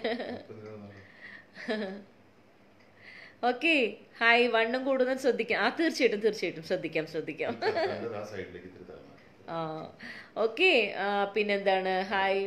okay hi വണ്ണം കൂടുന്നത് ശ്രദ്ധിക്കാം ആ തീർച്ചയായിട്ടും തീർച്ചയായിട്ടും ശ്രദ്ധിക്കാം ശ്രദ്ധിക്കാം ആ സൈഡിലേക്ക് ഇത്തിരി തരണം ആ ഓക്കെ പിന്നെന്താണ് ഹായ്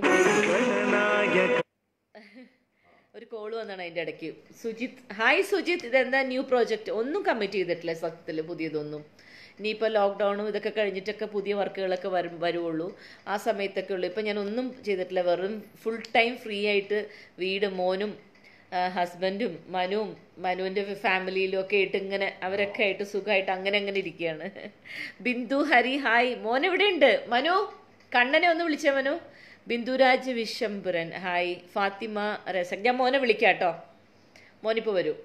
ഒരു കോള് വന്നാണ് അതിൻ്റെ ഇടയ്ക്ക് സുജിത്ത് ഹായ് സുജിത്ത് ഇതെന്താ ന്യൂ പ്രോജക്റ്റ് ഒന്നും കമ്മിറ്റ് ചെയ്തിട്ടില്ല സത്യത്തിൽ പുതിയതൊന്നും ഇനിയിപ്പോൾ ലോക്ക്ഡൗണും ഇതൊക്കെ കഴിഞ്ഞിട്ടൊക്കെ പുതിയ വർക്കുകളൊക്കെ വരും വരുവുള്ളൂ ആ സമയത്തൊക്കെ ഉള്ളൂ ഇപ്പം ഞാൻ ഒന്നും ചെയ്തിട്ടില്ല വെറും ഫുൾ ടൈം ഫ്രീ ആയിട്ട് വീട് മോനും ഹസ്ബൻഡും മനുവും മനുവിൻ്റെ ഫാമിലിയിലും ഒക്കെ ആയിട്ട് ഇങ്ങനെ അവരൊക്കെ ആയിട്ട് സുഖമായിട്ട് അങ്ങനെ അങ്ങനെ ഇരിക്കുകയാണ് ബിന്ദു ഹരി ഹായ് മോൻ എവിടെയുണ്ട് മനു കണ്ണനെ ഒന്ന് വിളിച്ചേ മനു ബിന്ദുരാജ് വിശംപുരൻ ഹായ് ഫാത്തിമ രസക് ഞാൻ മോനെ വിളിക്കാം കേട്ടോ മോനിപ്പോൾ വരൂ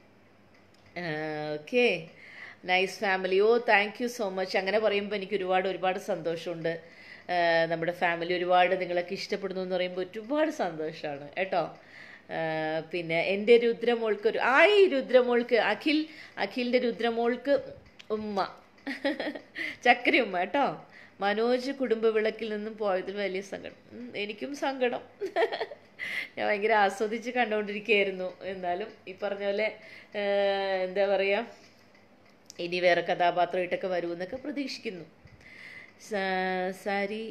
okay nice family oh thank you so much അങ്ങനെ പറയുമ്പോൾ എനിക്ക് ഒരുപാട് ഒരുപാട് സന്തോഷമുണ്ട് ആ, നമ്മുടെ ഫാമിലി ഒരുപാട് നിങ്ങളൊക്കെ ഇഷ്ടപ്പെടുന്നു എന്ന് പറയുമ്പോൾ ഒരുപാട് സന്തോഷമാണ് കേട്ടോ ആ, പിന്നെ എൻ്റെ രുദ്രമോൾക്ക് ഒരു ആയി രുദ്രമോൾക്ക് അഖിൽ അഖിലിൻ്റെ രുദ്രമോൾക്ക് ഉമ്മ ചക്കര ഉമ്മ കേട്ടോ മനോജ് കുടുംബ വിളക്കിൽ നിന്നും പോയതിൽ വലിയ സങ്കടം ഉം, എനിക്കും സങ്കടം ഞാൻ ഭയങ്കര ആസ്വദിച്ച് കണ്ടുകൊണ്ടിരിക്കുകയായിരുന്നു എന്നാലും ഈ പറഞ്ഞ പോലെ ആ, എന്താ പറയുക ഇനി വേറെ കഥാപാത്രമായിട്ടൊക്കെ വരുമെന്നൊക്കെ പ്രതീക്ഷിക്കുന്നു സ- സാരി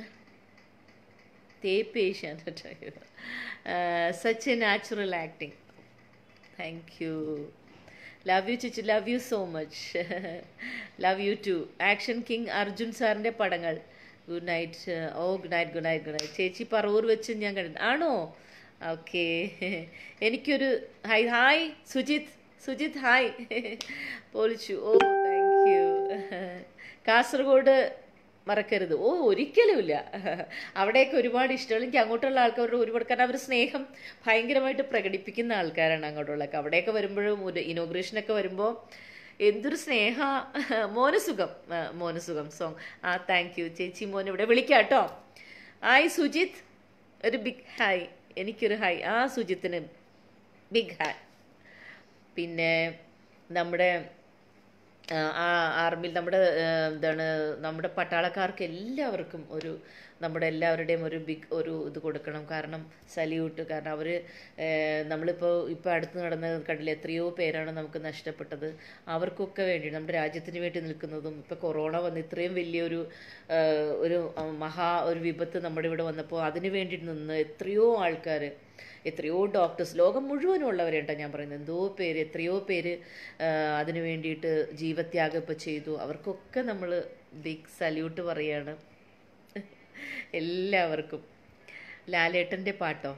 തേപ്പേശാൻ such a natural acting thank you love you Chichu love you so much love you too action king Arjun സാറിൻ്റെ പടങ്ങൾ good night oh good night good night good night ചേച്ചി പറവൂർ വെച്ച് ഞാൻ കണ്ടിട്ടുണ്ട് ആണോ ഓക്കെ എനിക്കൊരു hi hi Sujith Sujith hi പൊളിച്ചു ഓ താങ്ക് യു കാസർഗോഡ് മറക്കരുത് ഓ ഒരിക്കലുമില്ല അവിടെയൊക്കെ ഒരുപാട് ഇഷ്ടമാണ് എനിക്ക് അങ്ങോട്ടുള്ള ആൾക്കാരുടെ ഒരുപാട് കാരണം അവർ സ്നേഹം ഭയങ്കരമായിട്ട് പ്രകടിപ്പിക്കുന്ന ആൾക്കാരാണ് അങ്ങോട്ടുള്ളതൊക്കെ അവിടെയൊക്കെ വരുമ്പോഴും ഒരു ഇനോഗ്രേഷനൊക്കെ വരുമ്പോൾ എന്തൊരു സ്നേഹ മോന് സുഖം ആ, മോന് സുഖം സോങ് ആ താങ്ക് യു ചേച്ചി മോൻ ഇവിടെ വിളിക്കാം കേട്ടോ ഹായ് സുജിത്ത് ഒരു ബിഗ് ഹായ് എനിക്കൊരു ഹായ് ആ സുജിത്തിന് ബിഗ് ഹായ് പിന്നെ നമ്മുടെ ആ, ആ ആർമിയിൽ നമ്മുടെ ആ, എന്താണ് നമ്മുടെ പട്ടാളക്കാർക്ക് എല്ലാവർക്കും ഒരു നമ്മുടെ എല്ലാവരുടെയും ഒരു ബിഗ് ഒരു ഇത് കൊടുക്കണം കാരണം സല്യൂട്ട് കാരണം അവർ നമ്മളിപ്പോൾ ഇപ്പോൾ അടുത്ത് നടന്ന കണ്ടില്ല എത്രയോ പേരാണ് നമുക്ക് നഷ്ടപ്പെട്ടത് അവർക്കൊക്കെ വേണ്ടി നമ്മുടെ രാജ്യത്തിന് വേണ്ടി നിൽക്കുന്നതും ഇപ്പോൾ കൊറോണ വന്ന് ഇത്രയും വലിയൊരു ആ, ഒരു ആ, മഹാ ഒരു വിപത്ത് നമ്മുടെ ഇവിടെ വന്നപ്പോൾ അതിന് വേണ്ടി നിന്ന് എത്രയോ ആൾക്കാർ എത്രയോ ഡോക്ടേഴ്സ് ലോകം മുഴുവനും ഉള്ളവരുണ്ടോ ഞാൻ പറയുന്നത് എന്തോ പേര് എത്രയോ പേര് ആ, അതിനു വേണ്ടിയിട്ട് ജീവത്യാഗം ഇപ്പോൾ ചെയ്തു അവർക്കൊക്കെ നമ്മൾ ബിഗ് സല്യൂട്ട് പറയാണ് എല്ലാവർക്കും ലാലേട്ടൻ്റെ പാട്ടോ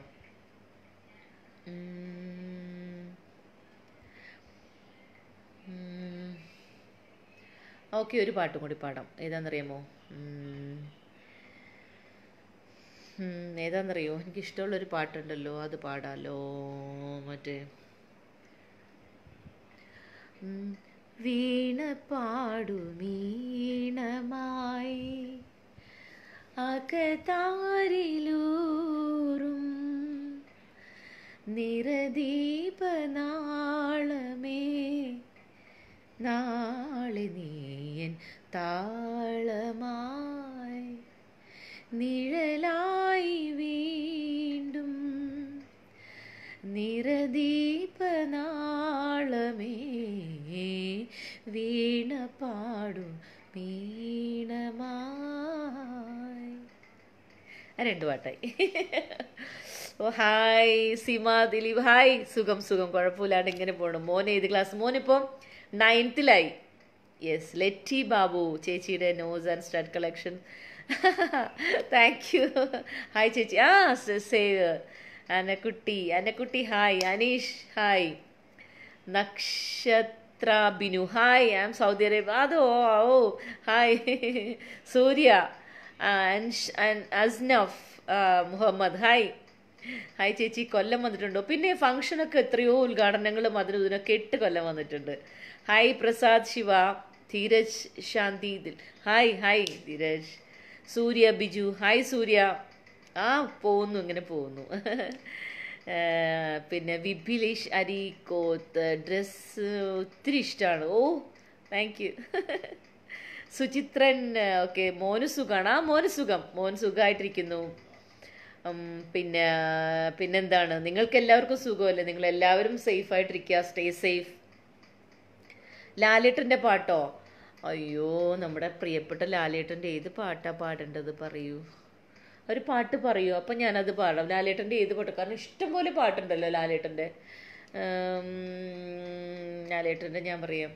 ഓക്കെ ഒരു പാട്ടും കൂടി പാടാം ഏതാണെന്നറിയാമോ ഉം. ഉം, ഏതാണെന്നറിയോ എനിക്ക് ഇഷ്ടമുള്ളൊരു പാട്ടുണ്ടല്ലോ അത് പാടാലോ മറ്റേ ഉം, വീണ പാടുമീണമായി അകതാരിലൂറും നിറദീപനാളമേ നാളെ നീയൻ താളമായി നിഴലായി വീണ്ടും നിറദീപനാളമേ വീണ പാടും വീണമായി ആ രണ്ട് പാട്ടായി oh hi Seema Dileep hi സുഖം സുഖം കുഴപ്പമില്ലാണ്ട് ഇങ്ങനെ പോകണം മോൻ ഏത് ക്ലാസ് മോനിപ്പം നയൻത്തിലായി യെസ് ലെറ്റി ബാബു ചേച്ചിയുടെ nose and stud collection thank you hi ചേച്ചി ആ സേവ് Anakkutty Anakkutty hi Aneesh hi Nakshatra Binu hi I am Saudi Arabia അതോ oh hi Surya Asnaf Muhammad hi hi ചേച്ചി കൊല്ലം വന്നിട്ടുണ്ടോ പിന്നെ ഫംഗ്ഷനൊക്കെ എത്രയോ ഉദ്ഘാടനങ്ങളും അതിനും ഇതിനൊക്കെ എട്ട് കൊല്ലം വന്നിട്ടുണ്ട് hi Prasad Shiva Dheeraj Shanthi Dil hi hi Dheeraj Surya Biju hi Surya ആ പോകുന്നു ഇങ്ങനെ പോകുന്നു പിന്നെ വിഭിലേഷ് അരിക്കോത്ത് ഡ്രസ്സ് ഒത്തിരി ഇഷ്ടമാണ് oh thank you Suchithran okay മോന് സുഖമാണ് ആ മോന് സുഖം മോൻ സുഖമായിട്ടിരിക്കുന്നു പിന്നെ പിന്നെന്താണ് നിങ്ങൾക്ക് എല്ലാവർക്കും സുഖമല്ലേ നിങ്ങൾ എല്ലാവരും സേഫ് ആയിട്ടിരിക്കുക സ്റ്റേ സേഫ് ലാലേട്ടൻ്റെ പാട്ടോ അയ്യോ നമ്മുടെ പ്രിയപ്പെട്ട ലാലേട്ടൻ്റെ ഏത് പാട്ടാ പാടേണ്ടത് പറയൂ ഒരു പാട്ട് പറയൂ അപ്പം ഞാനത് പാടാം ലാലേട്ടൻ്റെ ഏത് പാട്ട് കാരണം ഇഷ്ടംപോലെ പാട്ടുണ്ടല്ലോ ലാലേട്ടൻ്റെ ലാലേട്ടൻ്റെ ഞാൻ പറയാം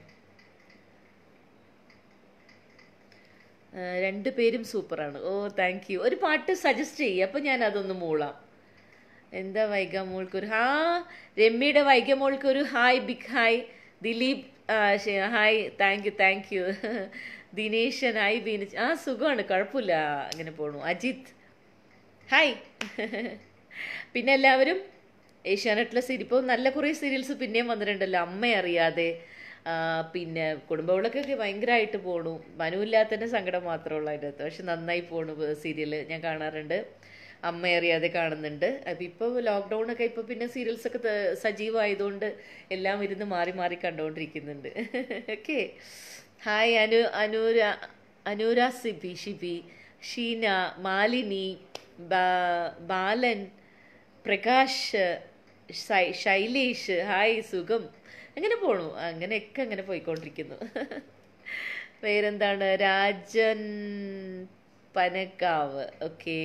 രണ്ട് പേരും സൂപ്പറാണ് ഓ താങ്ക് യു ഒരു പാട്ട് സജസ്റ്റ് ചെയ്യുക അപ്പം ഞാൻ അതൊന്ന് മൂളാം എന്താ വൈഗ മോൾക്കൊരു ഹാ രമ്യയുടെ വൈഗ മോൾക്കൊരു hi big hi Dileep hi thank you thank you Dineshan hi ബീനച്ച് ആ സുഖമാണ് കുഴപ്പമില്ല അങ്ങനെ പോണു അജിത്ത് ഹായ് പിന്നെ എല്ലാവരും ഏഷ്യാനെറ്റിലെ സീരിയൽ ഇപ്പോൾ നല്ല കുറേ സീരിയൽസ് പിന്നെയും വന്നിട്ടുണ്ടല്ലോ അമ്മ അറിയാതെ പിന്നെ കുടുംബവിളക്കൊക്കെ ഭയങ്കരമായിട്ട് പോണു മനുവില്ലാത്തതിൻ്റെ സങ്കടം മാത്രമേ ഉള്ളൂ അതിൻ്റെ അകത്ത് പക്ഷെ നന്നായി പോണു സീരിയൽ ഞാൻ കാണാറുണ്ട് അമ്മ അറിയാതെ കാണുന്നുണ്ട് അപ്പം ഇപ്പോൾ ലോക്ക്ഡൗൺ ഒക്കെ ഇപ്പോൾ പിന്നെ സീരിയൽസ് ഒക്കെ സജീവമായതുകൊണ്ട് എല്ലാം ഇരുന്ന് മാറി മാറി കണ്ടുകൊണ്ടിരിക്കുന്നുണ്ട് okay hi Anu Anura Anura Sibi Shibi Sheena Malini Balan Prakash Shailesh hi സുഖം അങ്ങനെ പോണു അങ്ങനെയൊക്കെ അങ്ങനെ പോയിക്കൊണ്ടിരിക്കുന്നു പേരെന്താണ് രാജൻ പനക്കാവ് ഓക്കെ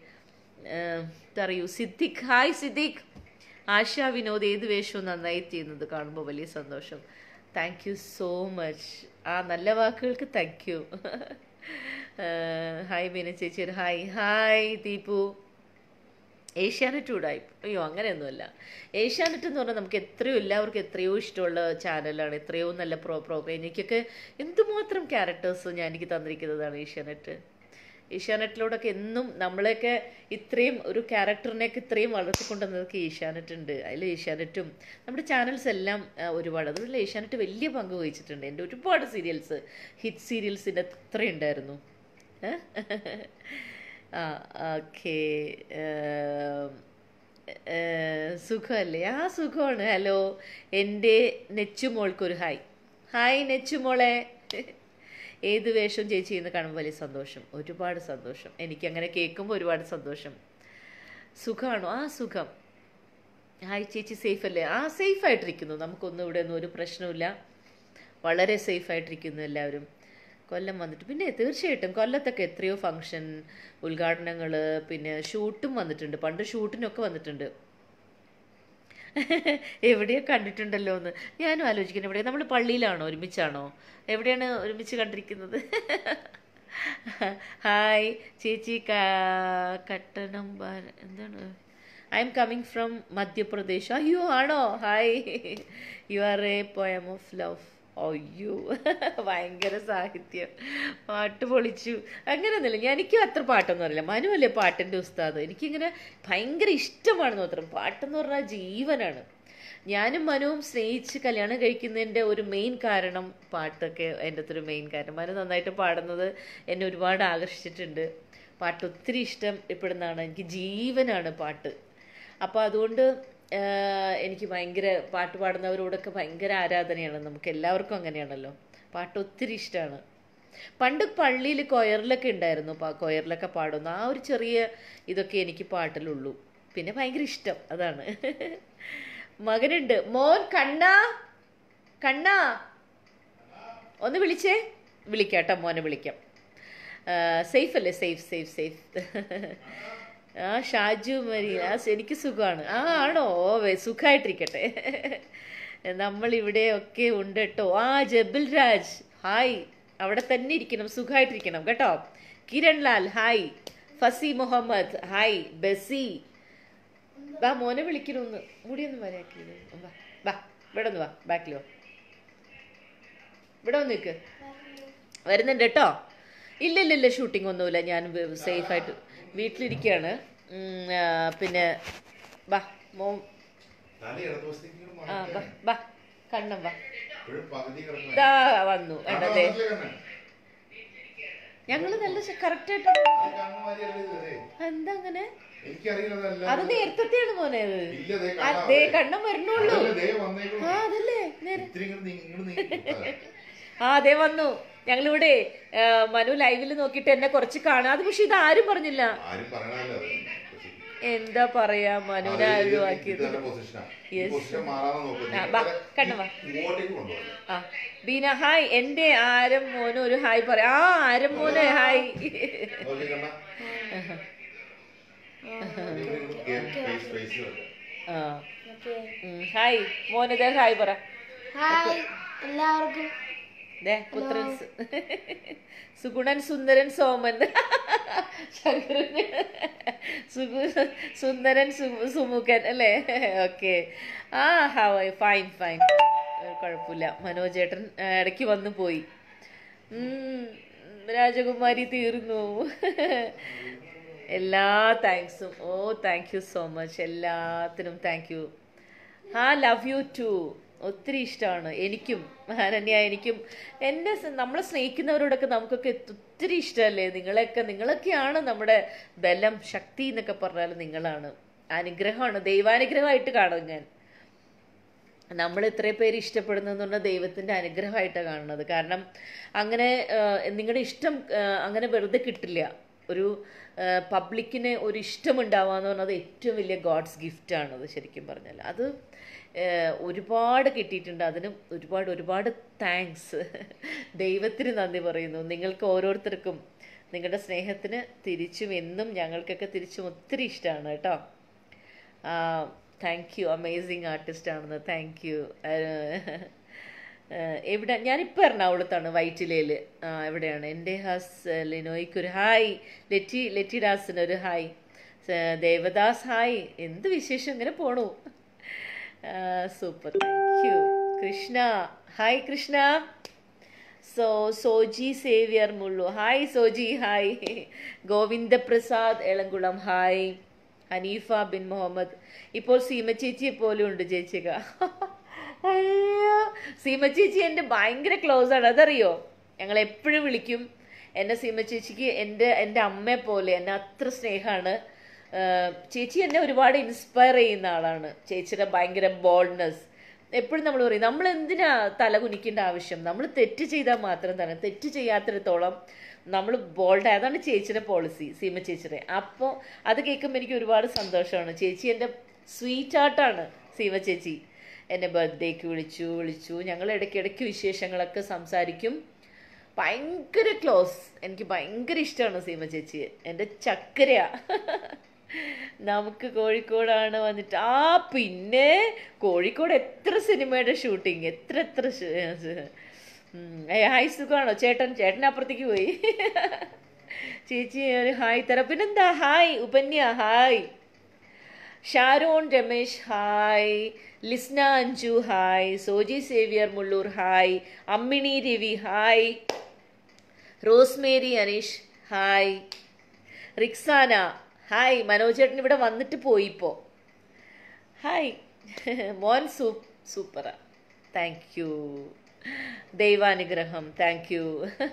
പറയൂ സിദ്ദിഖ് ഹായ് സിദ്ദിഖ് ആശ വിനോദ് ഏത് വേഷവും നന്നായി ചെയ്യുന്നത് കാണുമ്പോൾ വലിയ സന്തോഷം താങ്ക് യു സോ മച്ച് ആ നല്ല വാക്കുകൾക്ക് താങ്ക് യു ഹായ് ബീന ചേച്ചി ഒരു ഹായ് ഹായ് ദീപു ഏഷ്യാനെറ്റ് ഉടായി അയ്യോ അങ്ങനെയൊന്നുമല്ല ഏഷ്യാനെറ്റ് എന്ന് പറഞ്ഞാൽ നമുക്ക് എത്രയോ എല്ലാവർക്കും എത്രയോ ഇഷ്ടമുള്ള ചാനലാണ് എത്രയോ നല്ല പ്രോ പ്രോഗ്രാം എനിക്കൊക്കെ എന്തുമാത്രം ക്യാരക്ടേഴ്സ് ഞാൻ എനിക്ക് തന്നിരിക്കുന്നതാണ് ഏഷ്യാനെറ്റ് ഏഷ്യാനെറ്റിലൂടെയൊക്കെ എന്നും നമ്മളെയൊക്കെ ഇത്രയും ഒരു ക്യാരക്ടറിനെയൊക്കെ ഇത്രയും വളർത്തിക്കൊണ്ടുവന്നതൊക്കെ ഏഷ്യാനെറ്റ് ഉണ്ട് അതിൽ ഏഷ്യാനെറ്റും നമ്മുടെ ചാനൽസ് എല്ലാം ഒരുപാട് അതുപോലെ ഏഷ്യാനെറ്റ് വലിയ പങ്ക് വഹിച്ചിട്ടുണ്ട് എൻ്റെ ഒരുപാട് സീരിയൽസ് ഹിറ്റ് സീരിയൽസിൻ്റെ അത്ര ഉണ്ടായിരുന്നു ആ ഓക്കെ സുഖമല്ലേ ആ സുഖമാണ് ഹലോ എൻ്റെ നെച്ചുമോൾക്കൊരു ഹായ് ഹായ് നെച്ചുമോളെ ഏത് വേഷം ചേച്ചി എന്ന് കാണുമ്പോൾ വലിയ സന്തോഷം ഒരുപാട് സന്തോഷം എനിക്കങ്ങനെ കേൾക്കുമ്പോൾ ഒരുപാട് സന്തോഷം സുഖമാണോ ആ സുഖം ഹായ് ചേച്ചി സേഫ് അല്ലേ ആ സേഫ് ആയിട്ടിരിക്കുന്നു നമുക്കൊന്നും ഇവിടെ ഒന്നും ഒരു പ്രശ്നമില്ല വളരെ സേഫ് ആയിട്ടിരിക്കുന്നു എല്ലാവരും കൊല്ലം വന്നിട്ട് പിന്നെ തീർച്ചയായിട്ടും കൊല്ലത്തൊക്കെ എത്രയോ ഫങ്ഷൻ ഉദ്ഘാടനങ്ങൾ പിന്നെ ഷൂട്ടും വന്നിട്ടുണ്ട് പണ്ട് ഷൂട്ടിനൊക്കെ വന്നിട്ടുണ്ട് എവിടെയോ കണ്ടിട്ടുണ്ടല്ലോ എന്ന് ഞാനും ആലോചിക്കുന്നു എവിടെയാണ് നമ്മൾ പള്ളിയിലാണോ ഒരുമിച്ചാണോ എവിടെയാണ് ഒരുമിച്ച് കണ്ടിരിക്കുന്നത് ഹായ് ചേച്ചി കട്ടണം എന്താണ് I am coming from Madhya Pradesh അയ്യോ ആണോ hi you are A poem of love അയ്യോ ഭയങ്കര സാഹിത്യം പാട്ട് പൊളിച്ചു അങ്ങനെയൊന്നുമില്ല ഞാൻ എനിക്കും അത്ര പാട്ടൊന്നും അറിയില്ല മനുവല്ലേ പാട്ടിൻ്റെ ഉസ്താദ് എനിക്കിങ്ങനെ ഭയങ്കര ഇഷ്ടമാണ് മാത്രം പാട്ടെന്ന് പറഞ്ഞാൽ ജീവനാണ് ഞാനും മനുവും സ്നേഹിച്ച് കല്യാണം കഴിക്കുന്നതിൻ്റെ ഒരു മെയിൻ കാരണം പാട്ടൊക്കെ എൻ്റെ ഒരു മെയിൻ കാരണം മനു നന്നായിട്ട് പാടുന്നത് എന്നെ ഒരുപാട് ആകർഷിച്ചിട്ടുണ്ട് പാട്ട് ഒത്തിരി ഇഷ്ടപ്പെടുന്നതാണ് എനിക്ക് ജീവനാണ് പാട്ട് അപ്പോൾ അതുകൊണ്ട് എനിക്ക് ഭയങ്കര പാട്ട് പാടുന്നവരോടൊക്കെ ഭയങ്കര ആരാധനയാണ് നമുക്ക് എല്ലാവർക്കും അങ്ങനെയാണല്ലോ പാട്ട് ഒത്തിരി ഇഷ്ടമാണ് പണ്ട് പള്ളിയിൽ കൊയറിലൊക്കെ ഉണ്ടായിരുന്നു കൊയറിലൊക്കെ പാടുന്ന ആ ഒരു ചെറിയ ഇതൊക്കെ എനിക്ക് പാട്ടിലുള്ളൂ പിന്നെ ഭയങ്കര ഇഷ്ടം അതാണ് മകനുണ്ട് മോൻ കണ്ണാ കണ്ണാ ഒന്ന് വിളിച്ചേ വിളിക്കാം കേട്ടോ മോനെ വിളിക്കാം സേഫ് അല്ലേ സേഫ് സേഫ് സേഫ് ആ ഷാജു മരി ആ എനിക്ക് സുഖമാണ് ആ ആണോ ഓ വെ- സുഖായിട്ടിരിക്കട്ടെ നമ്മൾ ഇവിടെ ഒക്കെ ഉണ്ട് കേട്ടോ ആ ജബിൽ രാജ് ഹായ് അവിടെ തന്നെ ഇരിക്കണം സുഖമായിട്ടിരിക്കണം കേട്ടോ കിരൺ ലാൽ ഹായ് ഫസി മുഹമ്മദ് ഹായ് ബസി വാ മോനെ വിളിക്കണമെന്ന് മുടിയൊന്നും വരാക്കി വാ വാ ഇവിടെ ഒന്ന് വാ ബാക്കിൽ വാ ഇവിടെ ഒന്ന് നിൽക്ക് വരുന്നുണ്ട് കേട്ടോ ഇല്ല ഇല്ല ഇല്ല ഷൂട്ടിംഗ് ഒന്നുമില്ല ഞാൻ സേഫായിട്ട് വീട്ടിലിരിക്കുകയാണ് ഉം, ആ, പിന്നെ വാ മോ തല ഇടതുവശത്തേക്ക് ഇങ്ങോട്ട് ആ വാ മാറ്റണേ. വാ കണ്ണം വാ ഇപ്പോഴും പകുതി കിടക്കണേ. ഇതാ വന്നു കണ്ണ് വേണ്ടതേ വന്നിട്ടില്ലേ കണ്ണ്? ഞങ്ങള് നല്ല കറക്റ്റ് ആയിട്ട് അത് കണ്ണ് മാതിരിയല്ലേ ഇത്? ദേ, എന്താ അങ്ങനെ എനിക്കറിയില്ല അതല്ല. അത് നേരത്തെയാണ് മോനെ അത് ഇല്ല, ദേ ആ, കണ്ണാ ദേ അവിടെ. കണ്ണം വരണുള്ളൂ അതല്ല, ദേ വന്നേക്കണു. ആ അതല്ലേ നേരെ ഇത്തിരി ഇങ്ങോട്ട് നീ- ഇങ്ങോട്ട് നീങ്ങി. അതെ. ആ അതെ വന്നു ഞങ്ങളിവിടെ ആ, മനു ലൈവിൽ നോക്കിയിട്ട് എന്നെ കുറച്ച് കാണാതെ പക്ഷെ ഇത് ആരും പറഞ്ഞില്ല ആരും പറയണതല്ല അത്. പക്ഷേ, എന്താ പറയാ മനുവിനെ അത് ഇത് ഒഴിവാക്കിയത് ഇത് നല്ല പൊസിഷനാ. ഈ Yes. പൊസിഷൻ മാറാതെ നോക്ക്. ആ, വാ, ഇങ്ങനെ കണ്ണ് വാ. ഇങ്ങോട്ടേക്ക് കൊണ്ടുപോകണം. ആ ബീന ഹായ് എന്റെ ആരം മോന് ഒരു ഹായ് പറയാം ആ ആരം മോനെ ഹായ് നോക്കി കണ്ണാ. ഇങ്ങനെ ഇങ്ങോട്ട് ഗെയിം ഫേസ് ഫേസ് വെക്കാം. ആ ഉം, ഹായ് മോനിതേ ഹായ് പറ ഹായ് എല്ലാവർക്കും ദേ പുത്രൻ സു- സുഗുണൻ സുന്ദരൻ സോമൻ ശങ്കരൻ സുഗു സുന്ദരൻ സു- സുമുഖൻ അല്ലേ ഓക്കെ ആ ഹായ് ഫൈൻ ഫൈൻ കുഴപ്പമില്ല മനോജേട്ടൻ ആ, ഇടയ്ക്ക് വന്നു പോയി ഉം, രാജകുമാരി തീർന്നു എല്ലാ താങ്ക്സും oh thank you so much എല്ലാത്തിനും താങ്ക് യു ആ ലവ് യു ടു ഒത്തിരി ഇഷ്ടമാണ് എനിക്കും അനന്യ എനിക്കും എന്നെ സ് നമ്മളെ സ്നേഹിക്കുന്നവരോടൊക്കെ നമുക്കൊക്കെ ഒത്തിരി ഇഷ്ടമല്ലേ നിങ്ങളെയൊക്കെ നിങ്ങളൊക്കെയാണ് നമ്മുടെ ബലം ശക്തി എന്നൊക്കെ പറഞ്ഞാൽ നിങ്ങളാണ് അനുഗ്രഹമാണ് ദൈവാനുഗ്രഹമായിട്ട് കാണും ഞാൻ നമ്മൾ ഇത്ര പേര് ഇഷ്ടപ്പെടുന്നതെന്ന് പറഞ്ഞാൽ ദൈവത്തിൻ്റെ അനുഗ്രഹമായിട്ടാണ് കാണുന്നത് കാരണം അങ്ങനെ നിങ്ങളുടെ ഇഷ്ടം ആ, അങ്ങനെ വെറുതെ കിട്ടില്ല ഒരു പബ്ലിക്കിന് ഒരു ഇഷ്ടമുണ്ടാവുക എന്ന് പറഞ്ഞത് ഏറ്റവും വലിയ ഗോഡ്സ് ഗിഫ്റ്റാണത് ശരിക്കും പറഞ്ഞാൽ അത് ആ, ഒരുപാട് കിട്ടിയിട്ടുണ്ട് അതിന് ഒരുപാട് ഒരുപാട് താങ്ക്സ് ദൈവത്തിന് നന്ദി പറയുന്നു നിങ്ങൾക്ക് ഓരോരുത്തർക്കും നിങ്ങളുടെ സ്നേഹത്തിന് തിരിച്ചും എന്നും ഞങ്ങൾക്കൊക്കെ തിരിച്ചും ഒത്തിരി ഇഷ്ടമാണ് കേട്ടോ താങ്ക് യു അമേസിങ് ആർട്ടിസ്റ്റ് ആണെന്ന് താങ്ക് യു എവിടെ ഞാനിപ്പോൾ എറണാകുളത്താണ് വൈറ്റിലയിൽ എവിടെയാണ് എൻ്റെ ഹസ് ലിനോയ്ക്കൊരു ഹായ് ലെറ്റി ലെറ്റി ഡാസിന് ഒരു ഹായ് സ- ദേവദാസ് ഹായ് എന്ത് വിശേഷം ഇങ്ങനെ പോണു super thank you Krishna hi Krishna സോ Soji Xavier Mullu hi Soji hi Govindaprasad Elamkulam hi Haneefa bin Muhammad ഇപ്പോൾ സീമ ചേച്ചിയെ പോലും ഉണ്ട് ചേച്ചിക അയ്യോ സീമ ചേച്ചി എൻ്റെ ഭയങ്കര ക്ലോസ് ആണ് അതറിയോ ഞങ്ങൾ എപ്പോഴും വിളിക്കും എന്നെ സീമ ചേച്ചിക്ക് എൻ്റെ എൻ്റെ അമ്മയെ പോലെ എന്നെ അത്ര സ്നേഹമാണ് ചേച്ചി എന്നെ ഒരുപാട് ഇൻസ്പയർ ചെയ്യുന്ന ആളാണ് ചേച്ചിയുടെ ഭയങ്കര ബോൾഡ്നെസ് എപ്പോഴും നമ്മൾ പറയും നമ്മൾ എന്തിനാ തല കുനിക്കേണ്ട ആവശ്യം നമ്മൾ തെറ്റ് ചെയ്താൽ മാത്രം തന്നെ തെറ്റ് ചെയ്യാത്തിടത്തോളം നമ്മൾ ബോൾഡ് അതാണ് ചേച്ചിയുടെ പോളിസി സീമ ചേച്ചിയുടെ അപ്പോൾ അത് കേൾക്കുമ്പോൾ എനിക്ക് ഒരുപാട് സന്തോഷമാണ് ചേച്ചി എൻ്റെ സ്വീറ്റ് ആർട്ടാണ് സീമ ചേച്ചി എന്നെ ബർത്ത്ഡേക്ക് വിളിച്ചു വിളിച്ചു ഞങ്ങൾ ഇടയ്ക്കിടയ്ക്ക് വിശേഷങ്ങളൊക്കെ സംസാരിക്കും ഭയങ്കര ക്ലോസ് എനിക്ക് ഭയങ്കര ഇഷ്ടമാണ് സീമ ചേച്ചി എൻ്റെ ചക്കരയാ നമുക്ക് കോഴിക്കോടാണ് വന്നിട്ട് ആ പിന്നെ കോഴിക്കോട് എത്ര സിനിമയുടെ ഷൂട്ടിങ് എത്ര എത്ര ഷ്- ഉം. ഏയ് ഹായ് സുഖമാണോ ചേട്ടൻ ചേട്ടൻ അപ്പുറത്തേക്ക് പോയി ചേച്ചി ഒരു ഹായ് തരാം പിന്നെന്താ hi Upanya hi Sharon Ramesh hi Lisna Anju hi Soji Xavier Mullur hi Ammini Ravi hi Rosemary Aneesh hi Riksana hi മനോജേട്ടൻ ഇവിടെ വന്നിട്ട് പോയി ഇപ്പോൾ ഹായ് മോൻ സൂ സൂപ്പറാ താങ്ക് യു ദൈവാനുഗ്രഹം താങ്ക് യു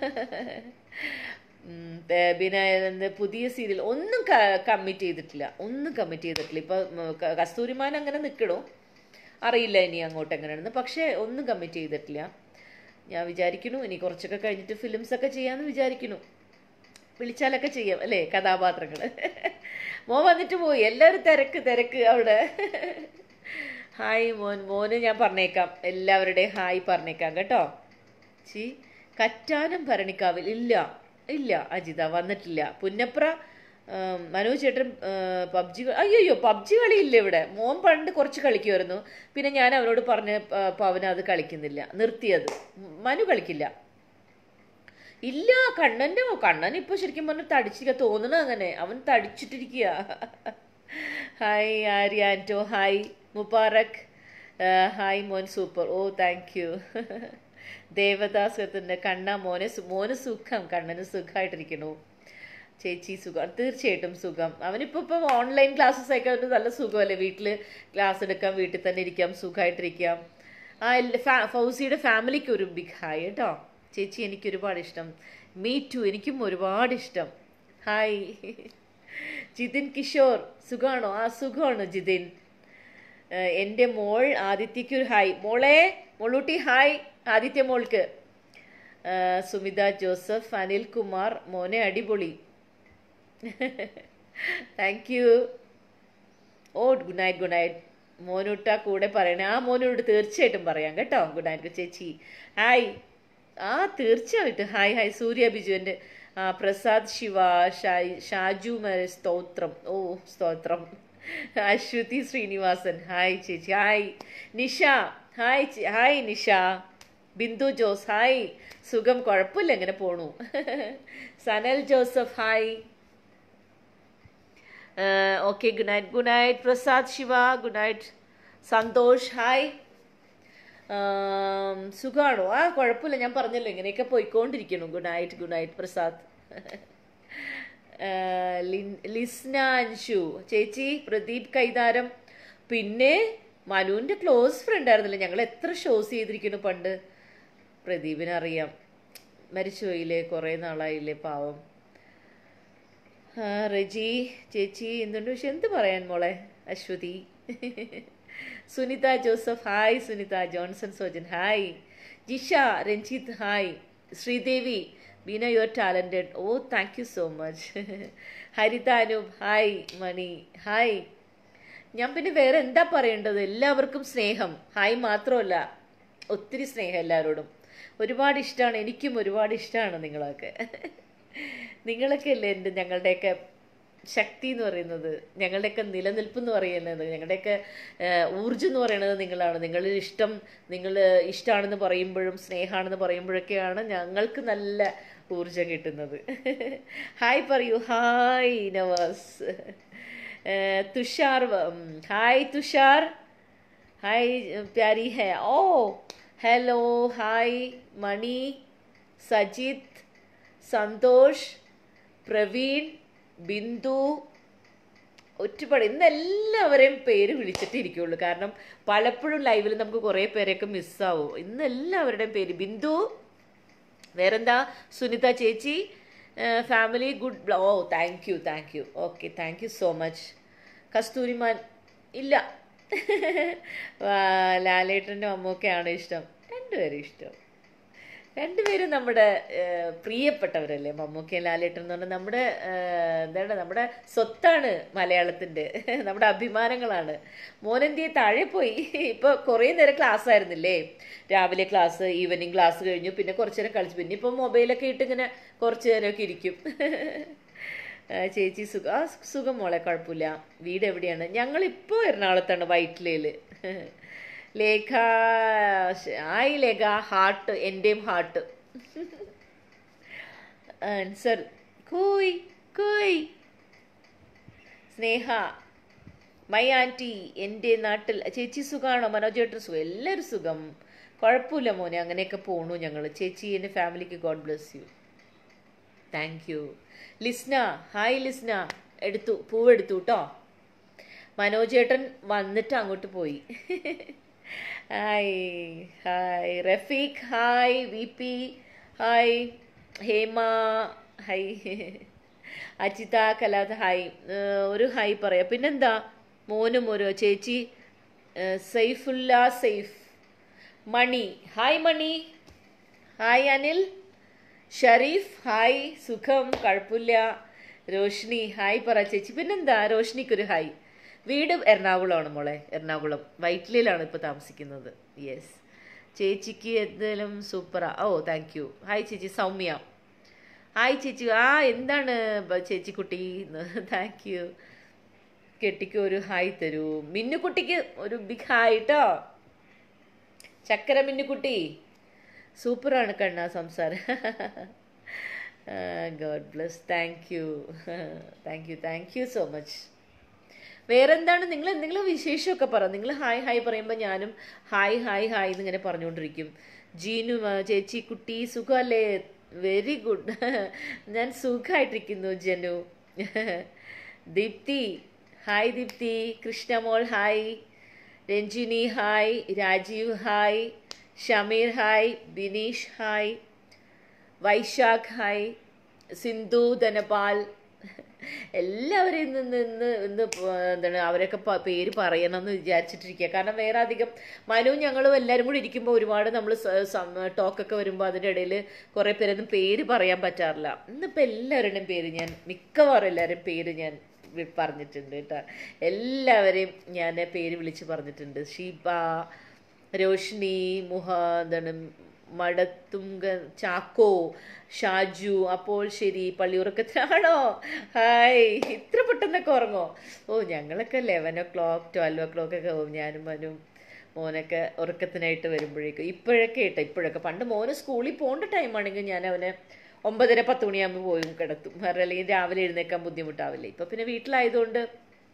പിന്നെ എന്ത് പുതിയ സീരിയൽ ഒന്നും കമ്മിറ്റ് ചെയ്തിട്ടില്ല ഒന്നും കമ്മിറ്റ് ചെയ്തിട്ടില്ല ഇപ്പൊ ഉം, ക- കസ്തൂരിമാൻ അങ്ങനെ നിൽക്കണു അറിയില്ല ഇനി അങ്ങോട്ട് എങ്ങനെയാണെന്ന് പക്ഷേ ഒന്നും കമ്മിറ്റ് ചെയ്തിട്ടില്ല ഞാൻ വിചാരിക്കുന്നു ഇനി കുറച്ചൊക്കെ കഴിഞ്ഞിട്ട് ഫിലിംസ് ഒക്കെ ചെയ്യാമെന്ന് വിചാരിക്കുന്നു വിളിച്ചാലൊക്കെ ചെയ്യാം അല്ലേ കഥാപാത്രങ്ങൾ മോൻ വന്നിട്ട് പോയി എല്ലാവരും തിരക്ക് തിരക്ക് അവിടെ ഹായ് മോൻ മോന് ഞാൻ പറഞ്ഞേക്കാം എല്ലാവരുടെയും ഹായ് പറഞ്ഞേക്കാം കേട്ടോ ചി കറ്റാനം ഭരണിക്കാവിൽ ഇല്ല ഇല്ല അജിത വന്നിട്ടില്ല പുന്നപ്ര ആം, മനോജ് ചേട്ടൻ പബ്ജി അയ്യോ പബ്ജി കളിയില്ല ഇവിടെ മോൻ പണ്ട് കുറച്ച് കളിക്കുമായിരുന്നു പിന്നെ ഞാൻ അവനോട് പറഞ്ഞ അപ്പോൾ അവൻ അത് കളിക്കുന്നില്ല നിർത്തിയത് മനു കളിക്കില്ല ഇല്ല കണ്ണൻ്റെ കണ്ണൻ ഇപ്പോൾ ശരിക്കും പറഞ്ഞാൽ തടിച്ചിരിക്കുക തോന്നണ അങ്ങനെ അവൻ തടിച്ചിട്ടിരിക്കുക hi Arya Anto hi Mubarak hi മോൻ സൂപ്പർ ഓ താങ്ക് യു ദേവദാസത്തിൻ്റെ കണ്ണ മോനെ സു- മോന് സുഖം കണ്ണന് സുഖമായിട്ടിരിക്കണു ചേച്ചി സുഖം തീർച്ചയായിട്ടും സുഖം അവനിപ്പോൾ ഇപ്പം ഓൺലൈൻ ക്ലാസ്സസ് ഒക്കെ അവന് നല്ല സുഖമല്ലേ വീട്ടിൽ ക്ലാസ് എടുക്കാം വീട്ടിൽ തന്നെ ഇരിക്കാം സുഖമായിട്ടിരിക്കാം ആ എല്ലാ- ഫാ- ഫൗസിയുടെ ഫാമിലിക്ക് ഒരു ബിഗ് ഹായ് കേട്ടോ ചേച്ചി എനിക്ക് ഒരുപാട് ഇഷ്ടം മീ ടു എനിക്കും ഒരുപാട് ഇഷ്ടം ഹായ് ജിതിൻ കിഷോർ സുഖാണോ ആ സുഖമാണ് ജിതിൻ ഏഹ് എൻ്റെ മോൾ ആദിത്യയ്ക്ക് ഒരു ഹായ് മോളെ മോളൂട്ടി ഹായ് ആദിത്യ മോൾക്ക് ഏഹ് സുമിത ജോസഫ് അനിൽ കുമാർ മോനെ അടിപൊളി thank you oh good night good night മോനുട്ട കൂടെ പറയണേ ആ മോനോട് തീർച്ചയായിട്ടും പറയാം കേട്ടോ ഗുഡ് നൈറ്റ് ചേച്ചി ഹായ് ആ തീർച്ചയായിട്ടും ഹായ് ഹായ് സൂര്യ ബിജുവിൻ്റെ ആ പ്രസാദ് ശിവ ഷായ് ഷാജു മരെ സ്തോത്രം ഓ സ്തോത്രം അശ്വതി ശ്രീനിവാസൻ ഹായ് ചേച്ചി ഹായ് നിഷ ഹായ് ചേ- ഹായ് നിഷ ബിന്ദു ജോസ് ഹായ് സുഖം കുഴപ്പമില്ല എങ്ങനെ പോണു Sanal Joseph hi okay good night good night Prasad Shiva good night Santhosh hi സുഖമാണോ ആ കുഴപ്പമില്ല ഞാൻ പറഞ്ഞല്ലോ ഇങ്ങനെയൊക്കെ പോയിക്കൊണ്ടിരിക്കുന്നു good night good night Prasad ആഹ് ലിൻ- ലിസ്ന അൻഷു ചേച്ചി പ്രദീപ് കൈതാരം പിന്നെ മനുവിൻ്റെ ക്ലോസ് ഫ്രണ്ട് ആയിരുന്നില്ല ഞങ്ങൾ എത്ര ഷോസ് ചെയ്തിരിക്കുന്നു പണ്ട് പ്രദീപിനെ അറിയാം മരിച്ചുപോയില്ലേ കുറേ നാളായില്ലേ പാവം ആ, റെജി ചേച്ചി എന്തുണ്ട് പക്ഷെ എന്ത് പറയാൻ മോളെ Aswathy Sunitha Joseph hi Sunitha Johnson Sojan hi Jisha Ranjith hi Sreedevi Beena you are talented oh thank you so much Haritha Anoop hi Mani hi ഞാൻ പിന്നെ വേറെ എന്താ പറയേണ്ടത് എല്ലാവർക്കും സ്നേഹം ഹായ് മാത്രമല്ല ഒത്തിരി സ്നേഹം എല്ലാവരോടും ഒരുപാട് ഇഷ്ടമാണ് എനിക്കും ഒരുപാട് ഇഷ്ടമാണ് നിങ്ങളൊക്കെ നിങ്ങളൊക്കെ അല്ലേ എൻ്റെ ഞങ്ങളുടെയൊക്കെ ശക്തി എന്ന് പറയുന്നത് ഞങ്ങളുടെയൊക്കെ നിലനിൽപ്പ് എന്ന് പറയുന്നത് ഞങ്ങളുടെയൊക്കെ ഏഹ്, ഊർജ്ജം എന്ന് പറയുന്നത് നിങ്ങളാണ് നിങ്ങളിൽ ഇഷ്ടം നിങ്ങൾ ഇഷ്ടമാണെന്ന് പറയുമ്പോഴും സ്നേഹമാണെന്ന് പറയുമ്പോഴൊക്കെയാണ് ഞങ്ങൾക്ക് നല്ല ഊർജ്ജം കിട്ടുന്നത് ഹായ് പറയൂ ഹായ് നവാസ് ഏഹ്, തുഷാർ വ- ഉം, ഹായ് തുഷാർ हाय प्यारी है oh hello hi Mani Sajith Santhosh Praveen Bindu ഒറ്റപ്പാട് ഇന്ന് എല്ലാവരെയും പേര് വിളിച്ചിട്ടേ ഇരിക്കുള്ളൂ കാരണം പലപ്പോഴും ലൈവിൽ നമുക്ക് കുറേ പേരെയൊക്കെ മിസ്സാവും ഇന്ന് എല്ലാവരുടെയും പേര് ബിന്ദു വേറെന്താ സുനിത ചേച്ചി family good oh thank you thank you okay thank you so much Kasthooriman ഇല്ല ആ, ലാലേട്ടൻ്റെ അമ്മൊക്കെയാണ് ഇഷ്ടം രണ്ടുപേരും ഇഷ്ടം രണ്ടുപേരും നമ്മുടെ ഏഹ്, പ്രിയപ്പെട്ടവരല്ലേ മമ്മൂക്കയും ലാലേട്ടൻ എന്ന് പറഞ്ഞാൽ നമ്മുടെ ഏഹ്, എന്താണ് നമ്മുടെ സ്വത്താണ് മലയാളത്തിൻ്റെ നമ്മുടെ അഭിമാനങ്ങളാണ് മോനെന്തിയെ താഴെ പോയി ഇപ്പോൾ കുറേ നേരം ക്ലാസ് ആയിരുന്നില്ലേ രാവിലെ ക്ലാസ് ഈവനിങ് ക്ലാസ് കഴിഞ്ഞു പിന്നെ കുറച്ച് നേരം കളിച്ചു പിന്നെ ഇപ്പോൾ മൊബൈലൊക്കെ ഇട്ട് ഇങ്ങനെ കുറച്ച് നേരമൊക്കെ ഇരിക്കും ആ, ചേച്ചി സുഖ ആ സുഖം മോളെ കുഴപ്പമില്ല വീട് എവിടെയാണ് ഞങ്ങളിപ്പോൾ എറണാകുളത്താണ് വൈറ്റിലയിൽ ലേഖ ആയി ലേഖ ഹാർട്ട് എൻ്റെയും ഹാർട്ട് ആൻസർ കോയ് കോയ് സ്നേഹ മൈ ആൻറ്റി എൻ്റെ നാട്ടിൽ ചേച്ചി സുഖമാണോ മനോജേട്ടൻ സുഖം എല്ലാവരും സുഖം കുഴപ്പമില്ല മോനെ അങ്ങനെയൊക്കെ പോണു ഞങ്ങൾ ചേച്ചി എൻ്റെ ഫാമിലിക്ക് god bless you thank you Lisna hi Lisna എടുത്തു പൂവെടുത്തു കേട്ടോ മനോജേട്ടൻ വന്നിട്ട് അങ്ങോട്ട് പോയി hi hi Rafeeq hi V P hi Hema hi Ajitha Kalatha hi ഏഹ് ഒരു ഹായ് പറയാം പിന്നെന്താ മോനും ഒരു ചേച്ചി ഏഹ് Saifulla Saif Mani hi Mani hi Anil Shareef hi സുഖം കുഴപ്പമില്ല രോഷിനി ഹായ് പറ ചേച്ചി പിന്നെന്താ രോഷിനിക്കൊരു ഹായ് വീട് എറണാകുളമാണ് മോളെ എറണാകുളം വൈറ്റിലയിലാണ് ഇപ്പോൾ താമസിക്കുന്നത് യെസ് ചേച്ചിക്ക് എന്തെങ്കിലും സൂപ്പറാ ഓ താങ്ക് യു ഹായ് ചേച്ചി സൗമ്യ ഹായ് ചേച്ചി ആ എന്താണ് ബ- ചേച്ചിക്കുട്ടി താങ്ക് യു കെട്ടിക്ക് ഒരു ഹായ് തരൂ മിന്നുക്കുട്ടിക്ക് ഒരു ബിഗ് ഹായ് കേട്ടോ ചക്കര മിന്നുക്കുട്ടി സൂപ്പറാണ് കണ്ണ സംസാരം god bless thank you thank you thank you so much വേറെന്താണ് നിങ്ങൾ എന്തെങ്കിലും വിശേഷമൊക്കെ പറ നിങ്ങൾ ഹായ് ഹായ് പറയുമ്പോൾ ഞാനും ഹായ് ഹായ് ഹായ് എന്നിങ്ങനെ പറഞ്ഞുകൊണ്ടിരിക്കും ജീനു ആ, ചേച്ചി കുട്ടി സുഖമല്ലേ വെരി ഗുഡ് ഞാൻ സുഖമായിട്ടിരിക്കുന്നു Janu Deepthi hi Deepthi Krishnamol hi Ranjini hi Rajeev hi Shameer hi Bineesh hi Vaishakh hi Sindhu Dhanapal എല്ലാവരെയും നിന്ന് ഇന്ന് ഇന്ന് പ- എന്താണ് അവരൊക്കെ പ- പേര് പറയണം എന്ന് വിചാരിച്ചിട്ടിരിക്കുക കാരണം വേറെ അധികം മനുവും ഞങ്ങളും എല്ലാവരും കൂടി ഇരിക്കുമ്പോൾ ഒരുപാട് നമ്മൾ ടോക്കൊക്കെ വരുമ്പോൾ അതിൻ്റെ ഇടയിൽ കുറേ പേരൊന്നും പേര് പറയാൻ പറ്റാറില്ല ഇന്നിപ്പോൾ എല്ലാവരുടെയും പേര് ഞാൻ മിക്കവാറും എല്ലാവരുടെയും പേര് ഞാൻ വി- പറഞ്ഞിട്ടുണ്ട് കേട്ടോ എല്ലാവരെയും ഞാൻ പേര് വിളിച്ച് പറഞ്ഞിട്ടുണ്ട് ഷീബ രോഷ്നി മുഹ എന്താണ് മടത്തുങ്ക ചാക്കോ ഷാജു അപ്പോൾ ശരി പള്ളിയുറക്കത്തിലാണോ ഹായ് ഇത്ര പെട്ടെന്നൊക്കെ ഉറങ്ങോ ഓ ഞങ്ങളൊക്കെ eleven o'clock twelve o'clock ഒക്കെ ആവും ഞാനും മനും മോനൊക്കെ ഉറക്കത്തിനായിട്ട് വരുമ്പോഴേക്കും ഇപ്പോഴൊക്കെ കേട്ടോ ഇപ്പോഴൊക്കെ പണ്ട് മോന് സ്കൂളിൽ പോകേണ്ട ടൈമാണെങ്കിൽ ഞാൻ അവനെ ഒമ്പതര പത്ത് മണിയാകുമ്പോൾ പോയി കിടത്തും കാരണം അല്ലെങ്കിൽ രാവിലെ എഴുന്നേക്കാൻ ബുദ്ധിമുട്ടാവില്ലേ ഇപ്പം പിന്നെ വീട്ടിലായതുകൊണ്ട്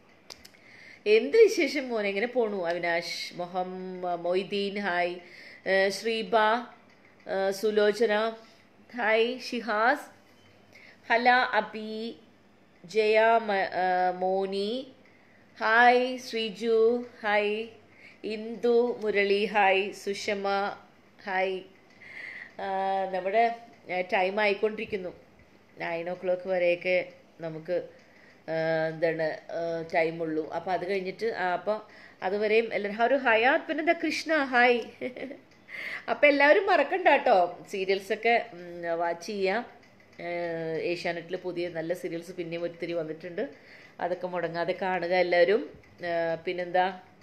എന്ത് വിശേഷം മോനെ എങ്ങനെ പോണു അവിനാഷ് മൊഹം മൊയ്തീൻ ഹായ് ഏഹ് ശ്രീബ ഏഹ് സുലോചന ഹായ് ഷിഹാസ് ഹല അബി ജയ മ- ഏഹ് Moni hi Sreeju hi Indu Murali hi Sushama hi ആഹ് നമ്മുടെ ടൈം ആയിക്കൊണ്ടിരിക്കുന്നു നയൻ ഓ ക്ലോക്ക് വരെയൊക്കെ നമുക്ക് ആഹ് എന്താണ് ടൈമുള്ളൂ അപ്പോൾ അത് കഴിഞ്ഞിട്ട് അപ്പോൾ അതുവരെയും എല്ലാവരും ഒരു ഹയാത് പിന്നെ എന്താ കൃഷ്ണ ഹായ് അപ്പോൾ എല്ലാവരും മറക്കണ്ട കേട്ടോ സീരിയൽസൊക്കെ വാച്ച് ചെയ്യാം ഏഷ്യാനെറ്റിൽ പുതിയ നല്ല സീരിയൽസ് പിന്നെയും ഒത്തിരി വന്നിട്ടുണ്ട് അതൊക്കെ മുടങ്ങാതെ കാണുക എല്ലാവരും ആഹ് പിന്നെന്താ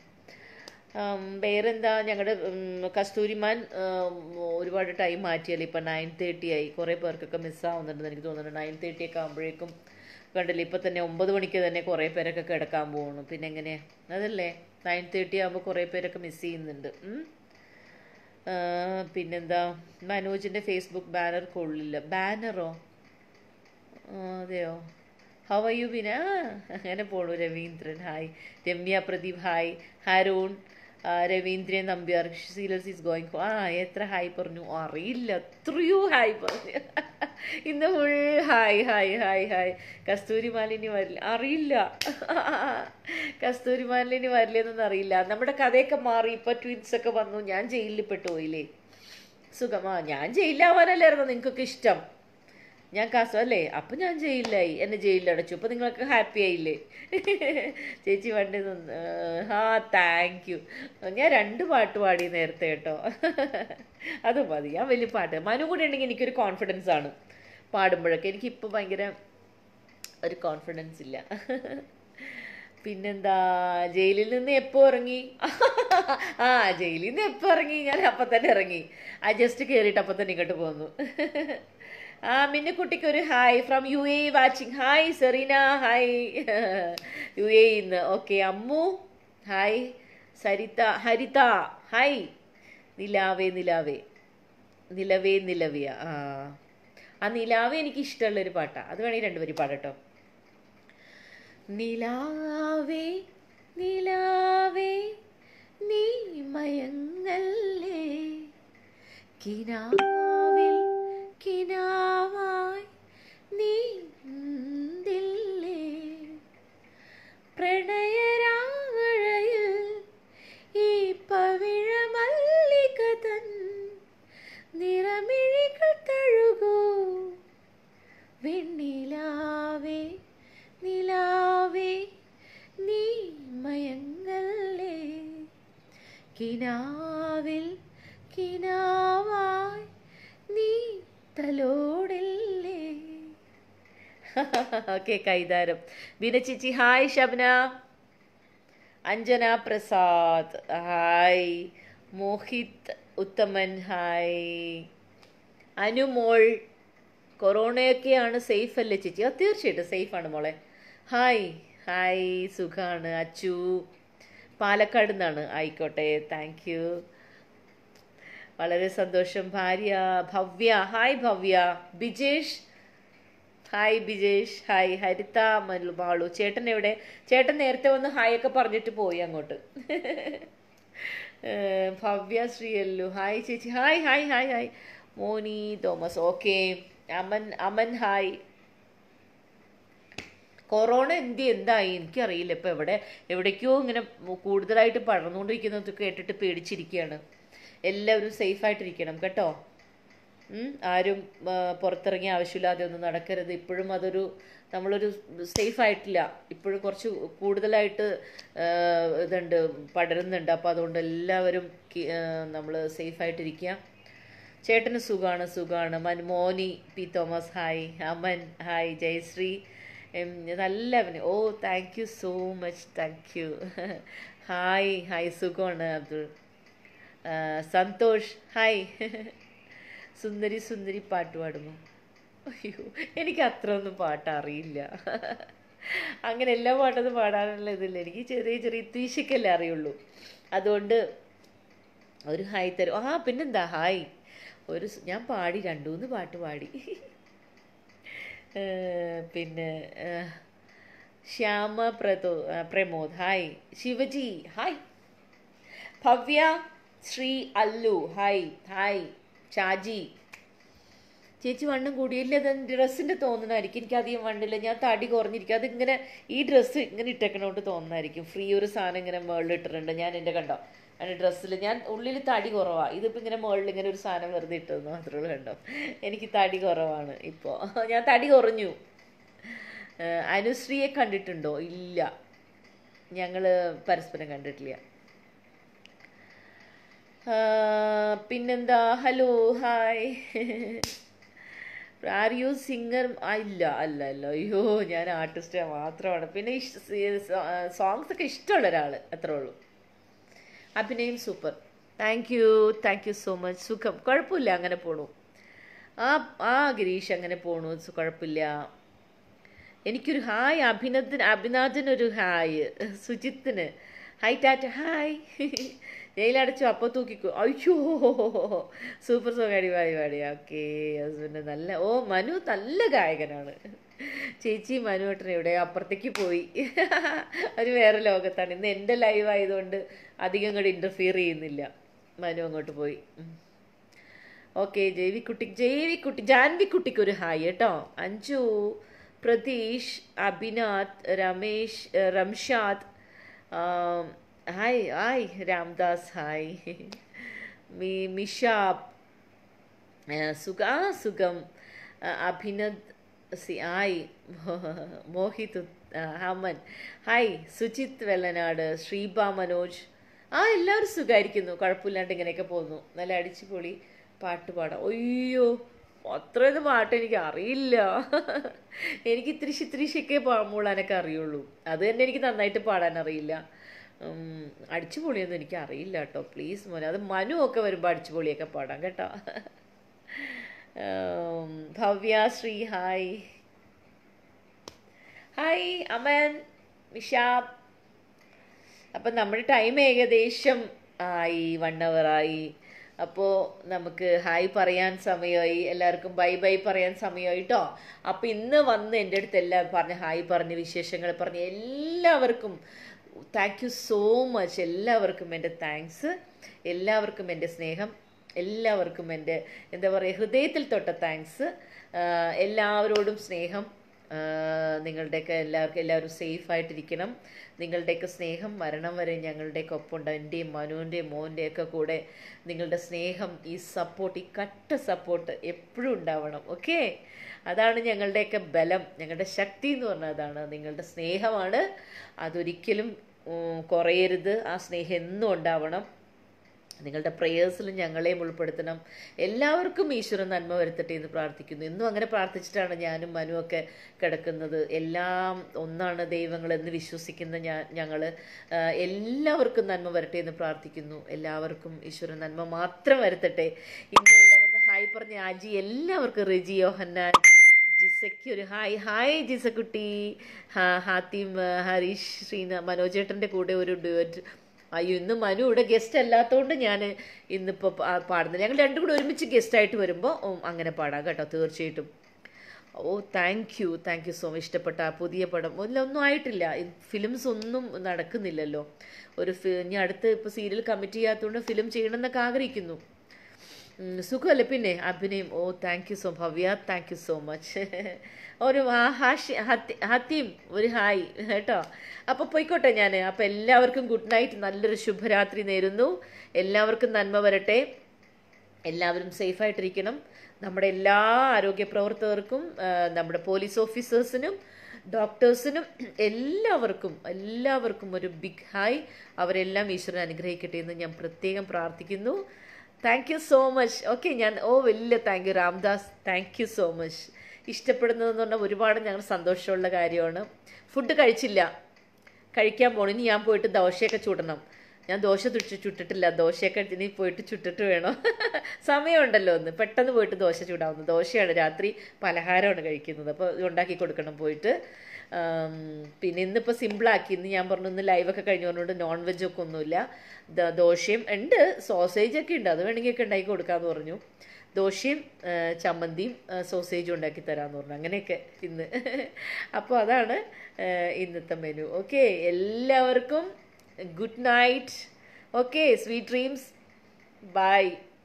ഉം, വേറെന്താ ഞങ്ങളുടെ കസ്തൂരിമാൻ ഉം, ഒരുപാട് ടൈം മാറ്റിയല്ലേ ഇപ്പം നയൻ തേർട്ടി ആയി കുറേ പേർക്കൊക്കെ മിസ്സാവുന്നുണ്ടെന്ന് എനിക്ക് തോന്നുന്നു നയൻ തേർട്ടി ഒക്കെ ആകുമ്പോഴേക്കും കണ്ടില്ലേ ഇപ്പം തന്നെ ഒമ്പത് മണിക്ക് തന്നെ കുറേ പേരൊക്കെ കിടക്കാൻ പോകുന്നു പിന്നെ എങ്ങനെയാ അതല്ലേ നയൻ തേർട്ടി ആകുമ്പോൾ കുറേ പേരൊക്കെ മിസ് ചെയ്യുന്നുണ്ട് ഉം. ആ, പിന്നെന്താ മനോജിൻ്റെ ഫേസ്ബുക്ക് ബാനർ കൊള്ളില്ല ബാനറോ ആ, അതെയോ ഹൗ ആർ യു ബിന അങ്ങനെ പോണു രവീന്ദ്രൻ ഹായ് രമ്യ പ്രദീപ് ഹായ് ഹരോൺ ആ, Raveendran Nambiar serials is going ആ എത്ര ഹായ് പറഞ്ഞു അറിയില്ല എത്രയോ ഹായ് പറഞ്ഞു ഇന്ന് full hi hi hi hi Kasthuri Malini വരില്ല അറിയില്ല കസ്തൂരി മാലിനി വരില്ലെന്നൊന്നും അറിയില്ല നമ്മുടെ കഥയൊക്കെ മാറി ഇപ്പൊ ട്വിൻസ് ഒക്കെ വന്നു ഞാൻ ജയിലിൽ പെട്ടുപോയില്ലേ സുഖമാ ഞാൻ ജയിലിലാവാനല്ലായിരുന്നു നിങ്ങൾക്കൊക്കെ ഇഷ്ടം ഞാൻ കാസോ അല്ലേ അപ്പം ഞാൻ ജയിലിലായി എന്നെ ജയിലിലടച്ചു അപ്പം നിങ്ങളൊക്കെ ഹാപ്പി ആയില്ലേ ചേച്ചി വണ്ടി നിന്ന് ആ താങ്ക് യു ഞാൻ രണ്ട് പാട്ട് പാടി നേരത്തെ കേട്ടോ അത് മതി ഞാൻ വലിയ പാട്ട് മനു കൂടെ ഉണ്ടെങ്കിൽ എനിക്കൊരു കോൺഫിഡൻസ് ആണ് പാടുമ്പോഴൊക്കെ എനിക്കിപ്പോൾ ഭയങ്കര ഒരു കോൺഫിഡൻസ് ഇല്ല പിന്നെന്താ ജയിലിൽ നിന്ന് എപ്പോൾ ഇറങ്ങി ആ ജയിലിൽ നിന്ന് എപ്പോൾ ഇറങ്ങി ഞാൻ അപ്പം തന്നെ ഇറങ്ങി ആ ജസ്റ്റ് കയറിയിട്ട് അപ്പം തന്നെ ഇങ്ങോട്ട് പോന്നു ആ മിന്നുക്കുട്ടിക്ക് ഒരു hi from U A watching hi Sereena hi U A ഇന്ന് okay Ammu hi Saritha Haritha hi നിലാവേ നിലാവേ നിലവേ നിലവിയ ആ ആ നിലാവേ എനിക്ക് ഇഷ്ടമുള്ളൊരു പാട്ടാണ് അത് വേണമെങ്കിൽ രണ്ടുപേരും പാടട്ടോ നിലാവേ നിലാവേ നീ മയങ്ങല്ലേ കിനാവിൽ കിനാവായി നീ ഉണ്ടില്ലേ പ്രണയരാഴയിൽ ഈ പവിഴമല്ലിക തൻ നിറമിഴികൾ തഴുകൂ വെണ്ണിലാവേ നിലാവേ നീ മയങ്ങല്ലേ കിനാവിൽ കിനാവായി നീ തലോടില്ലേ ഓക്കെ കൈതാരം ബീന ചേച്ചി hi Shabna Anjana Prasad hi Mohith Uthaman hi Anumol കൊറോണയൊക്കെയാണ് സേഫ് അല്ലേ ചേച്ചി ആ തീർച്ചയായിട്ടും സേഫാണ് മോളെ ഹായ് ഹായ് സുഖാണ് അച്ചു പാലക്കാട് നിന്നാണ് ആയിക്കോട്ടെ താങ്ക് യു വളരെ സന്തോഷം ഭാര്യ Bhavya hi Bhavya Bijesh hi Bijesh hi Haritha Mallu Malu ചേട്ടൻ എവിടെ ചേട്ടൻ നേരത്തെ വന്ന് ഹായ് ഒക്കെ പറഞ്ഞിട്ട് പോയി അങ്ങോട്ട് ഏഹ് ഭവ്യ ശ്രീയല്ലു ഹായ് ചേച്ചി hi hi hi hi Moni Thomas okay Aman Aman hi corona എന്ത് എന്തായി എനിക്കറിയില്ല ഇപ്പം എവിടെ എവിടേക്കോ ഇങ്ങനെ കൂടുതലായിട്ട് പടർന്നുകൊണ്ടിരിക്കുന്നത് കേട്ടിട്ട് പേടിച്ചിരിക്കുകയാണ് എല്ലാവരും സേഫായിട്ടിരിക്കണം കേട്ടോ ഉം, ആരും ആ, പുറത്തിറങ്ങി ആവശ്യമില്ലാതെ ഒന്നും നടക്കരുത് ഇപ്പോഴും അതൊരു നമ്മളൊരു സേഫ് ആയിട്ടില്ല ഇപ്പോഴും കുറച്ച് കൂടുതലായിട്ട് ആ, ഇതുണ്ട് പടരുന്നുണ്ട് അപ്പോൾ അതുകൊണ്ട് എല്ലാവരും നമ്മൾ സേഫായിട്ടിരിക്കുക ചേട്ടന് സുഖാണ് സുഖാണ് മൻ Moni P Thomas hi Aman hi Jayasree എം, നല്ല അവന് oh thank you so much thank you hi hi സുഖമാണ് അബ്ദുൾ ആ, സന്തോഷ് ഹായ് സുന്ദരി സുന്ദരി പാട്ട് പാടുമോ അയ്യോ എനിക്ക് അത്ര ഒന്നും പാട്ട് അറിയില്ല അങ്ങനെ എല്ലാ പാട്ടൊന്നും പാടാനുള്ള ഇതില്ല എനിക്ക് ചെറിയ ചെറിയ തീശക്കല്ലേ അറിയുള്ളൂ അതുകൊണ്ട് ഒരു ഹായ് തരും ആ പിന്നെന്താ ഹായ് ഒരു സ്- ഞാൻ പാടി രണ്ടു മൂന്ന് പാട്ട് പാടി ഏഹ് പിന്നെ ഏഹ് ശ്യാമ പ്രതോ ആ, Pramod hi Shivaji hi Bhavya Sree Allu hi hi Shaji ചേച്ചി വണ്ണം കൂടിയില്ല അത് ഡ്രസ്സിൻ്റെ തോന്നുന്നതായിരിക്കും എനിക്ക് അധികം വണ്ണില്ല ഞാൻ തടി കുറഞ്ഞിരിക്കും അതിങ്ങനെ ഈ ഡ്രസ്സ് ഇങ്ങനെ ഇട്ടേക്കണോണ്ട് തോന്നുന്നതായിരിക്കും ഫ്രീ ഒരു സാധനം ഇങ്ങനെ മുകളിൽ ഇട്ടിട്ടുണ്ട് ഞാൻ എൻ്റെ കണ്ടോ എൻ്റെ ഡ്രസ്സിൽ ഞാൻ ഉള്ളിൽ തടി കുറവാണ് ഇതിപ്പോൾ ഇങ്ങനെ മുകളിൽ ഇങ്ങനെ ഒരു സാധനം വെറുതെ ഇട്ടതെന്ന് മാത്രമേ ഉള്ളൂ കണ്ടോ എനിക്ക് തടി കുറവാണ് ഇപ്പോൾ ഞാൻ തടി കുറഞ്ഞു ഏഹ് അനുശ്രീയെ കണ്ടിട്ടുണ്ടോ ഇല്ല ഞങ്ങൾ പരസ്പരം കണ്ടിട്ടില്ല ആ, പിന്നെന്താ hello hi are you singer ഇല്ല അല്ല അല്ല അയ്യോ ഞാൻ ആർട്ടിസ്റ്റ് മാത്രമാണ് പിന്നെ സോങ്സ് ഒക്കെ ഇഷ്ടമുള്ള ഒരാൾ അത്രേ ഉള്ളൂ അഭിനയം super thank you thank you so much സുഖം കുഴപ്പമില്ല അങ്ങനെ പോണു ആ ആ ഗിരീഷ് അങ്ങനെ പോണു സു- കുഴപ്പമില്ല എനിക്കൊരു ഹായ് അഭിനന്ദൻ അഭിനാഥിനൊരു ഹായ് സുജിത്തിന് ഹായ് ടാറ്റ ഹായ് ജയിലടച്ചു അപ്പോൾ തൂക്കിക്കോ അയ്യോ സൂപ്പർ സോങ് അടിപാടി പാടി ഓക്കെ ഹസ്ബൻഡ് നല്ല ഓ മനു നല്ല ഗായകനാണ് ചേച്ചി മനുവേട്ടൻ ഇവിടെ അപ്പുറത്തേക്ക് പോയി ഒരു വേറെ ലോകത്താണ് ഇന്ന് എൻ്റെ ലൈവ് ആയതുകൊണ്ട് അധികം കൂടെ ഇൻ്റർഫിയർ ചെയ്യുന്നില്ല മനു അങ്ങോട്ട് പോയി ഉം. ഓക്കെ ജൈവിക്കുട്ടി ജൈവിക്കുട്ടി ജാൻവിക്കുട്ടിക്ക് ഒരു ഹായ് കേട്ടോ അഞ്ജു പ്രതീഷ് അഭിനാഥ് രമേശ് ഏഹ്, റംഷാദ് ആം, ഹായ് ഹായ് രാംദാസ് ഹായ് മി മിഷാബ് ഏഹ്, സുഖ ആ, സുഖം ആ, അഭിനന്ദ് സി ഹായ് മോഹിത് ഉത്- ആ, ഹമൻ ഹായ് സുജിത് വെള്ളനാട് ശ്രീബ മനോജ് ആ എല്ലാവരും സുഖമായിരിക്കുന്നു കുഴപ്പമില്ലാണ്ട് ഇങ്ങനെയൊക്കെ പോകുന്നു നല്ല അടിച്ചുപൊളി പാട്ട് പാടാം അയ്യോ അത്രയൊന്നും പാട്ട് എനിക്ക് അറിയില്ല എനിക്ക് ഇത്തിരി ഇത്തിരിശൊക്കെ പാടാനൊക്കെ അറിയുള്ളൂ അത് തന്നെ എനിക്ക് നന്നായിട്ട് പാടാൻ അറിയില്ല ഉം, അടിച്ചുപൊളിയൊന്നും എനിക്ക് അറിയില്ല കേട്ടോ പ്ലീസ് മോനെ അത് മനു ഒക്കെ വരുമ്പോൾ അടിച്ചുപൊളിയൊക്കെ പാടാം കേട്ടോ ഉം, ഭവ്യ ശ്രീ ഹായ് ഹായ് അമൻ നിഷാബ് അപ്പം നമ്മുടെ ടൈം ഏകദേശം ആയി വൺ ആയി അപ്പോൾ നമുക്ക് ഹായ് പറയാൻ സമയമായി എല്ലാവർക്കും ബൈ ബൈ പറയാൻ സമയമായി കേട്ടോ അപ്പോൾ ഇന്ന് വന്ന് എൻ്റെ അടുത്ത് എല്ലാം പറഞ്ഞ് ഹായ് പറഞ്ഞ് വിശേഷങ്ങൾ പറഞ്ഞ് എല്ലാവർക്കും താങ്ക് യു സോ മച്ച് എല്ലാവർക്കും എൻ്റെ താങ്ക്സ് എല്ലാവർക്കും എൻ്റെ സ്നേഹം എല്ലാവർക്കും എൻ്റെ എന്താ പറയുക ഹൃദയത്തിൽ തൊട്ട താങ്ക്സ് എല്ലാവരോടും സ്നേഹം ആ, നിങ്ങളുടെയൊക്കെ എല്ലാവർക്കും എല്ലാവരും സേഫ് ആയിട്ടിരിക്കണം നിങ്ങളുടെയൊക്കെ സ്നേഹം മരണം വരെ ഞങ്ങളുടെയൊക്കെ ഒപ്പമുണ്ട് എൻ്റെയും മനുവിൻ്റെയും മോൻ്റെയൊക്കെ കൂടെ നിങ്ങളുടെ സ്നേഹം ഈ സപ്പോർട്ട് ഈ കട്ട സപ്പോർട്ട് എപ്പോഴും ഉണ്ടാവണം ഓക്കെ അതാണ് ഞങ്ങളുടെയൊക്കെ ബലം ഞങ്ങളുടെ ശക്തി എന്ന് പറഞ്ഞാൽ അതാണ് നിങ്ങളുടെ സ്നേഹമാണ് അതൊരിക്കലും ഉം, കുറയരുത് ആ സ്നേഹം എന്നും ഉണ്ടാവണം നിങ്ങളുടെ പ്രേയേഴ്സിൽ ഞങ്ങളെയും ഉൾപ്പെടുത്തണം എല്ലാവർക്കും ഈശ്വരൻ നന്മ വരുത്തട്ടെ എന്ന് പ്രാർത്ഥിക്കുന്നു ഇന്നും അങ്ങനെ പ്രാർത്ഥിച്ചിട്ടാണ് ഞാനും മനുവും ഒക്കെ കിടക്കുന്നത് എല്ലാം ഒന്നാണ് ദൈവങ്ങൾ എന്ന് വിശ്വസിക്കുന്ന ഞാൻ ഞങ്ങൾ എല്ലാവർക്കും നന്മ വരട്ടെ എന്ന് പ്രാർത്ഥിക്കുന്നു എല്ലാവർക്കും ഈശ്വരൻ നന്മ മാത്രം വരുത്തട്ടെ ഇന്ന് ഇവിടെ വന്ന് ഹായ് പറഞ്ഞ ആജി എല്ലാവർക്കും റിജി യോഹന്നാൻ ജിസയ്ക്ക് ഒരു ഹായ് ഹായ് ജിസക്കുട്ടി ഹാ ഹാത്തിം ആ, ഹരീഷ് ശ്രീന മനോജേട്ടൻ്റെ കൂടെ ഒരു ഡുവറ്റ് അയ്യോ ഇന്ന് മനു ഇവിടെ ഗസ്റ്റ് അല്ലാത്തതുകൊണ്ട് ഞാൻ ഇന്നിപ്പോൾ പാടുന്നത് ഞങ്ങൾ രണ്ടും കൂടെ ഒരുമിച്ച് ഗസ്റ്റായിട്ട് വരുമ്പോൾ അങ്ങനെ പാടാം കേട്ടോ തീർച്ചയായിട്ടും oh thank you thank you so much ഇഷ്ടപ്പെട്ട ആ പുതിയ പടം ഒന്നും ഒന്നും ആയിട്ടില്ല ഫിലിംസ് ഒന്നും നടക്കുന്നില്ലല്ലോ ഒരു ഫി- ഇനി അടുത്ത് ഇപ്പോൾ സീരിയൽ കമ്മിറ്റ് ചെയ്യാത്തതുകൊണ്ട് ഫിലിം ചെയ്യണമെന്നൊക്കെ ആഗ്രഹിക്കുന്നു ഉം, സുഖമല്ലേ പിന്നെ അഭിനയം oh thank you so Bhavya thank you so much ഒരു ആ ഹാഷി ഹത്തി- ഹത്തീം ഒരു ഹായ് കേട്ടോ അപ്പോൾ പോയിക്കോട്ടെ ഞാൻ അപ്പോൾ എല്ലാവർക്കും ഗുഡ് നൈറ്റ് നല്ലൊരു ശുഭരാത്രി നേരുന്നു എല്ലാവർക്കും നന്മ വരട്ടെ എല്ലാവരും സേഫായിട്ടിരിക്കണം നമ്മുടെ എല്ലാ ആരോഗ്യ പ്രവർത്തകർക്കും ആ, നമ്മുടെ പോലീസ് ഓഫീസേഴ്സിനും ഡോക്ടേഴ്സിനും എല്ലാവർക്കും എല്ലാവർക്കും ഒരു ബിഗ് ഹായ് അവരെല്ലാം ഈശ്വരൻ അനുഗ്രഹിക്കട്ടെ എന്ന് ഞാൻ പ്രത്യേകം പ്രാർത്ഥിക്കുന്നു thank you so much okay ഞാൻ ഓ വലിയ thank you Ramdas thank you so much ഇഷ്ടപ്പെടുന്നതെന്ന് പറഞ്ഞാൽ ഒരുപാട് ഞങ്ങൾ സന്തോഷമുള്ള കാര്യമാണ് ഫുഡ് കഴിച്ചില്ല കഴിക്കാൻ പോണു ഇനി ഞാൻ പോയിട്ട് ദോശയൊക്കെ ചുടണം ഞാൻ ദോശ ചുട്ട് ചുട്ടിട്ടില്ല ദോശയൊക്കെ ഇനി പോയിട്ട് ചുട്ടിട്ട് വേണം സമയമുണ്ടല്ലോ ഒന്ന് പെട്ടെന്ന് പോയിട്ട് ദോശ ചൂടാവുന്നു ദോശയാണ് രാത്രി പലഹാരമാണ് കഴിക്കുന്നത് അപ്പോൾ ഇത് ഉണ്ടാക്കി കൊടുക്കണം പോയിട്ട് ആം, പിന്നെ ഇന്നിപ്പോൾ സിമ്പിളാക്കി ഇന്ന് ഞാൻ പറഞ്ഞു ഇന്ന് ലൈവൊക്കെ കഴിഞ്ഞ് പറഞ്ഞുകൊണ്ട് നോൺ വെജ് ഒക്കെ ഒന്നുമില്ല ദ- ദോശയും ഉണ്ട് സോസേജ് ഒക്കെ ഉണ്ട് അത് വേണമെങ്കിൽ ഒക്കെ ഉണ്ടാക്കി കൊടുക്കാമെന്ന് പറഞ്ഞു ദോശയും ആ, ചമ്മന്തിയും ആ, സോസേജും ഉണ്ടാക്കി തരാമെന്ന് പറഞ്ഞു അങ്ങനെയൊക്കെ ഇന്ന് അപ്പോൾ അതാണ് ആ, ഇന്നത്തെ മെനു ഓക്കെ എല്ലാവർക്കും good night okay sweet dreams bye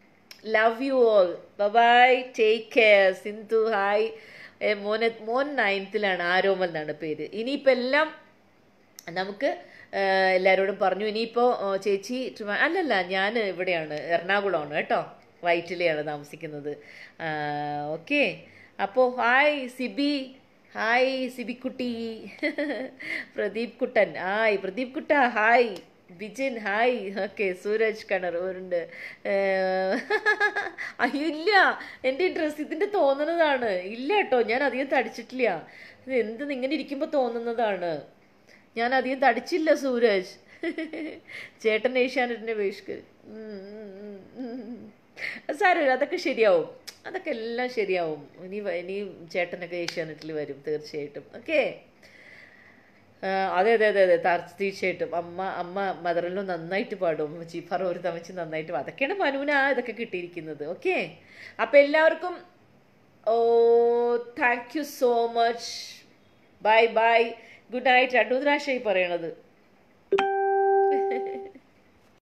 love you all bye take care Sindhu hi മോനെ മോൻ നയൻത്തിലാണ് ആരോമൽ എന്നാണ് പേര് ഇനിയിപ്പോൾ എല്ലാം നമുക്ക് ആ, എല്ലാവരോടും പറഞ്ഞു ഇനിയിപ്പോൾ ആ, ചേച്ചി ട്രിവാ- അല്ലല്ല ഞാൻ ഇവിടെയാണ് എറണാകുളമാണ് കേട്ടോ വൈറ്റിലെയാണ് താമസിക്കുന്നത് ഓക്കെ അപ്പോൾ hi Sibi hi Sibikutty Pradeep Kuttan hi Pradeep കുട്ട hi Bijin hi okay Sooraj കണർ ഉണ്ട് അയ്യോ ഇല്ല എൻ്റെ ഡ്രസ്സ് ഇതിൻ്റെ തോന്നുന്നതാണ് ഇല്ല കേട്ടോ ഞാൻ അധികം തടിച്ചിട്ടില്ല ഇത് എന്ത് ഇങ്ങനെ ഇരിക്കുമ്പോൾ തോന്നുന്നതാണ് ഞാൻ അധികം തടിച്ചില്ല സൂരജ് ചേട്ടൻ ഏഷ്യാനെറ്റിനെ ബഹിഷ്കരി സാരമില്ല അതൊക്കെ ശരിയാവും അതൊക്കെ എല്ലാം ശരിയാവും ഇനി വ- ഇനി ചേട്ടനൊക്കെ ഏഷ്യാനെറ്റിൽ വരും തീർച്ചയായിട്ടും ഓക്കെ അതെ അതെ അതെ അതെ താർ- തീർച്ചയായിട്ടും അമ്മ അമ്മ മദറിലും നന്നായിട്ട് പാടും ചീഫർ ഒരു തമച്ച് നന്നായിട്ട് പാടും അതൊക്കെയാണ് മനുവിന് ആ ഇതൊക്കെ കിട്ടിയിരിക്കുന്നത് ഓക്കെ അപ്പം എല്ലാവർക്കും oh thank you so much bye bye good night രണ്ടു മൂന്ന് പ്രാവശ്യമായി പറയണത്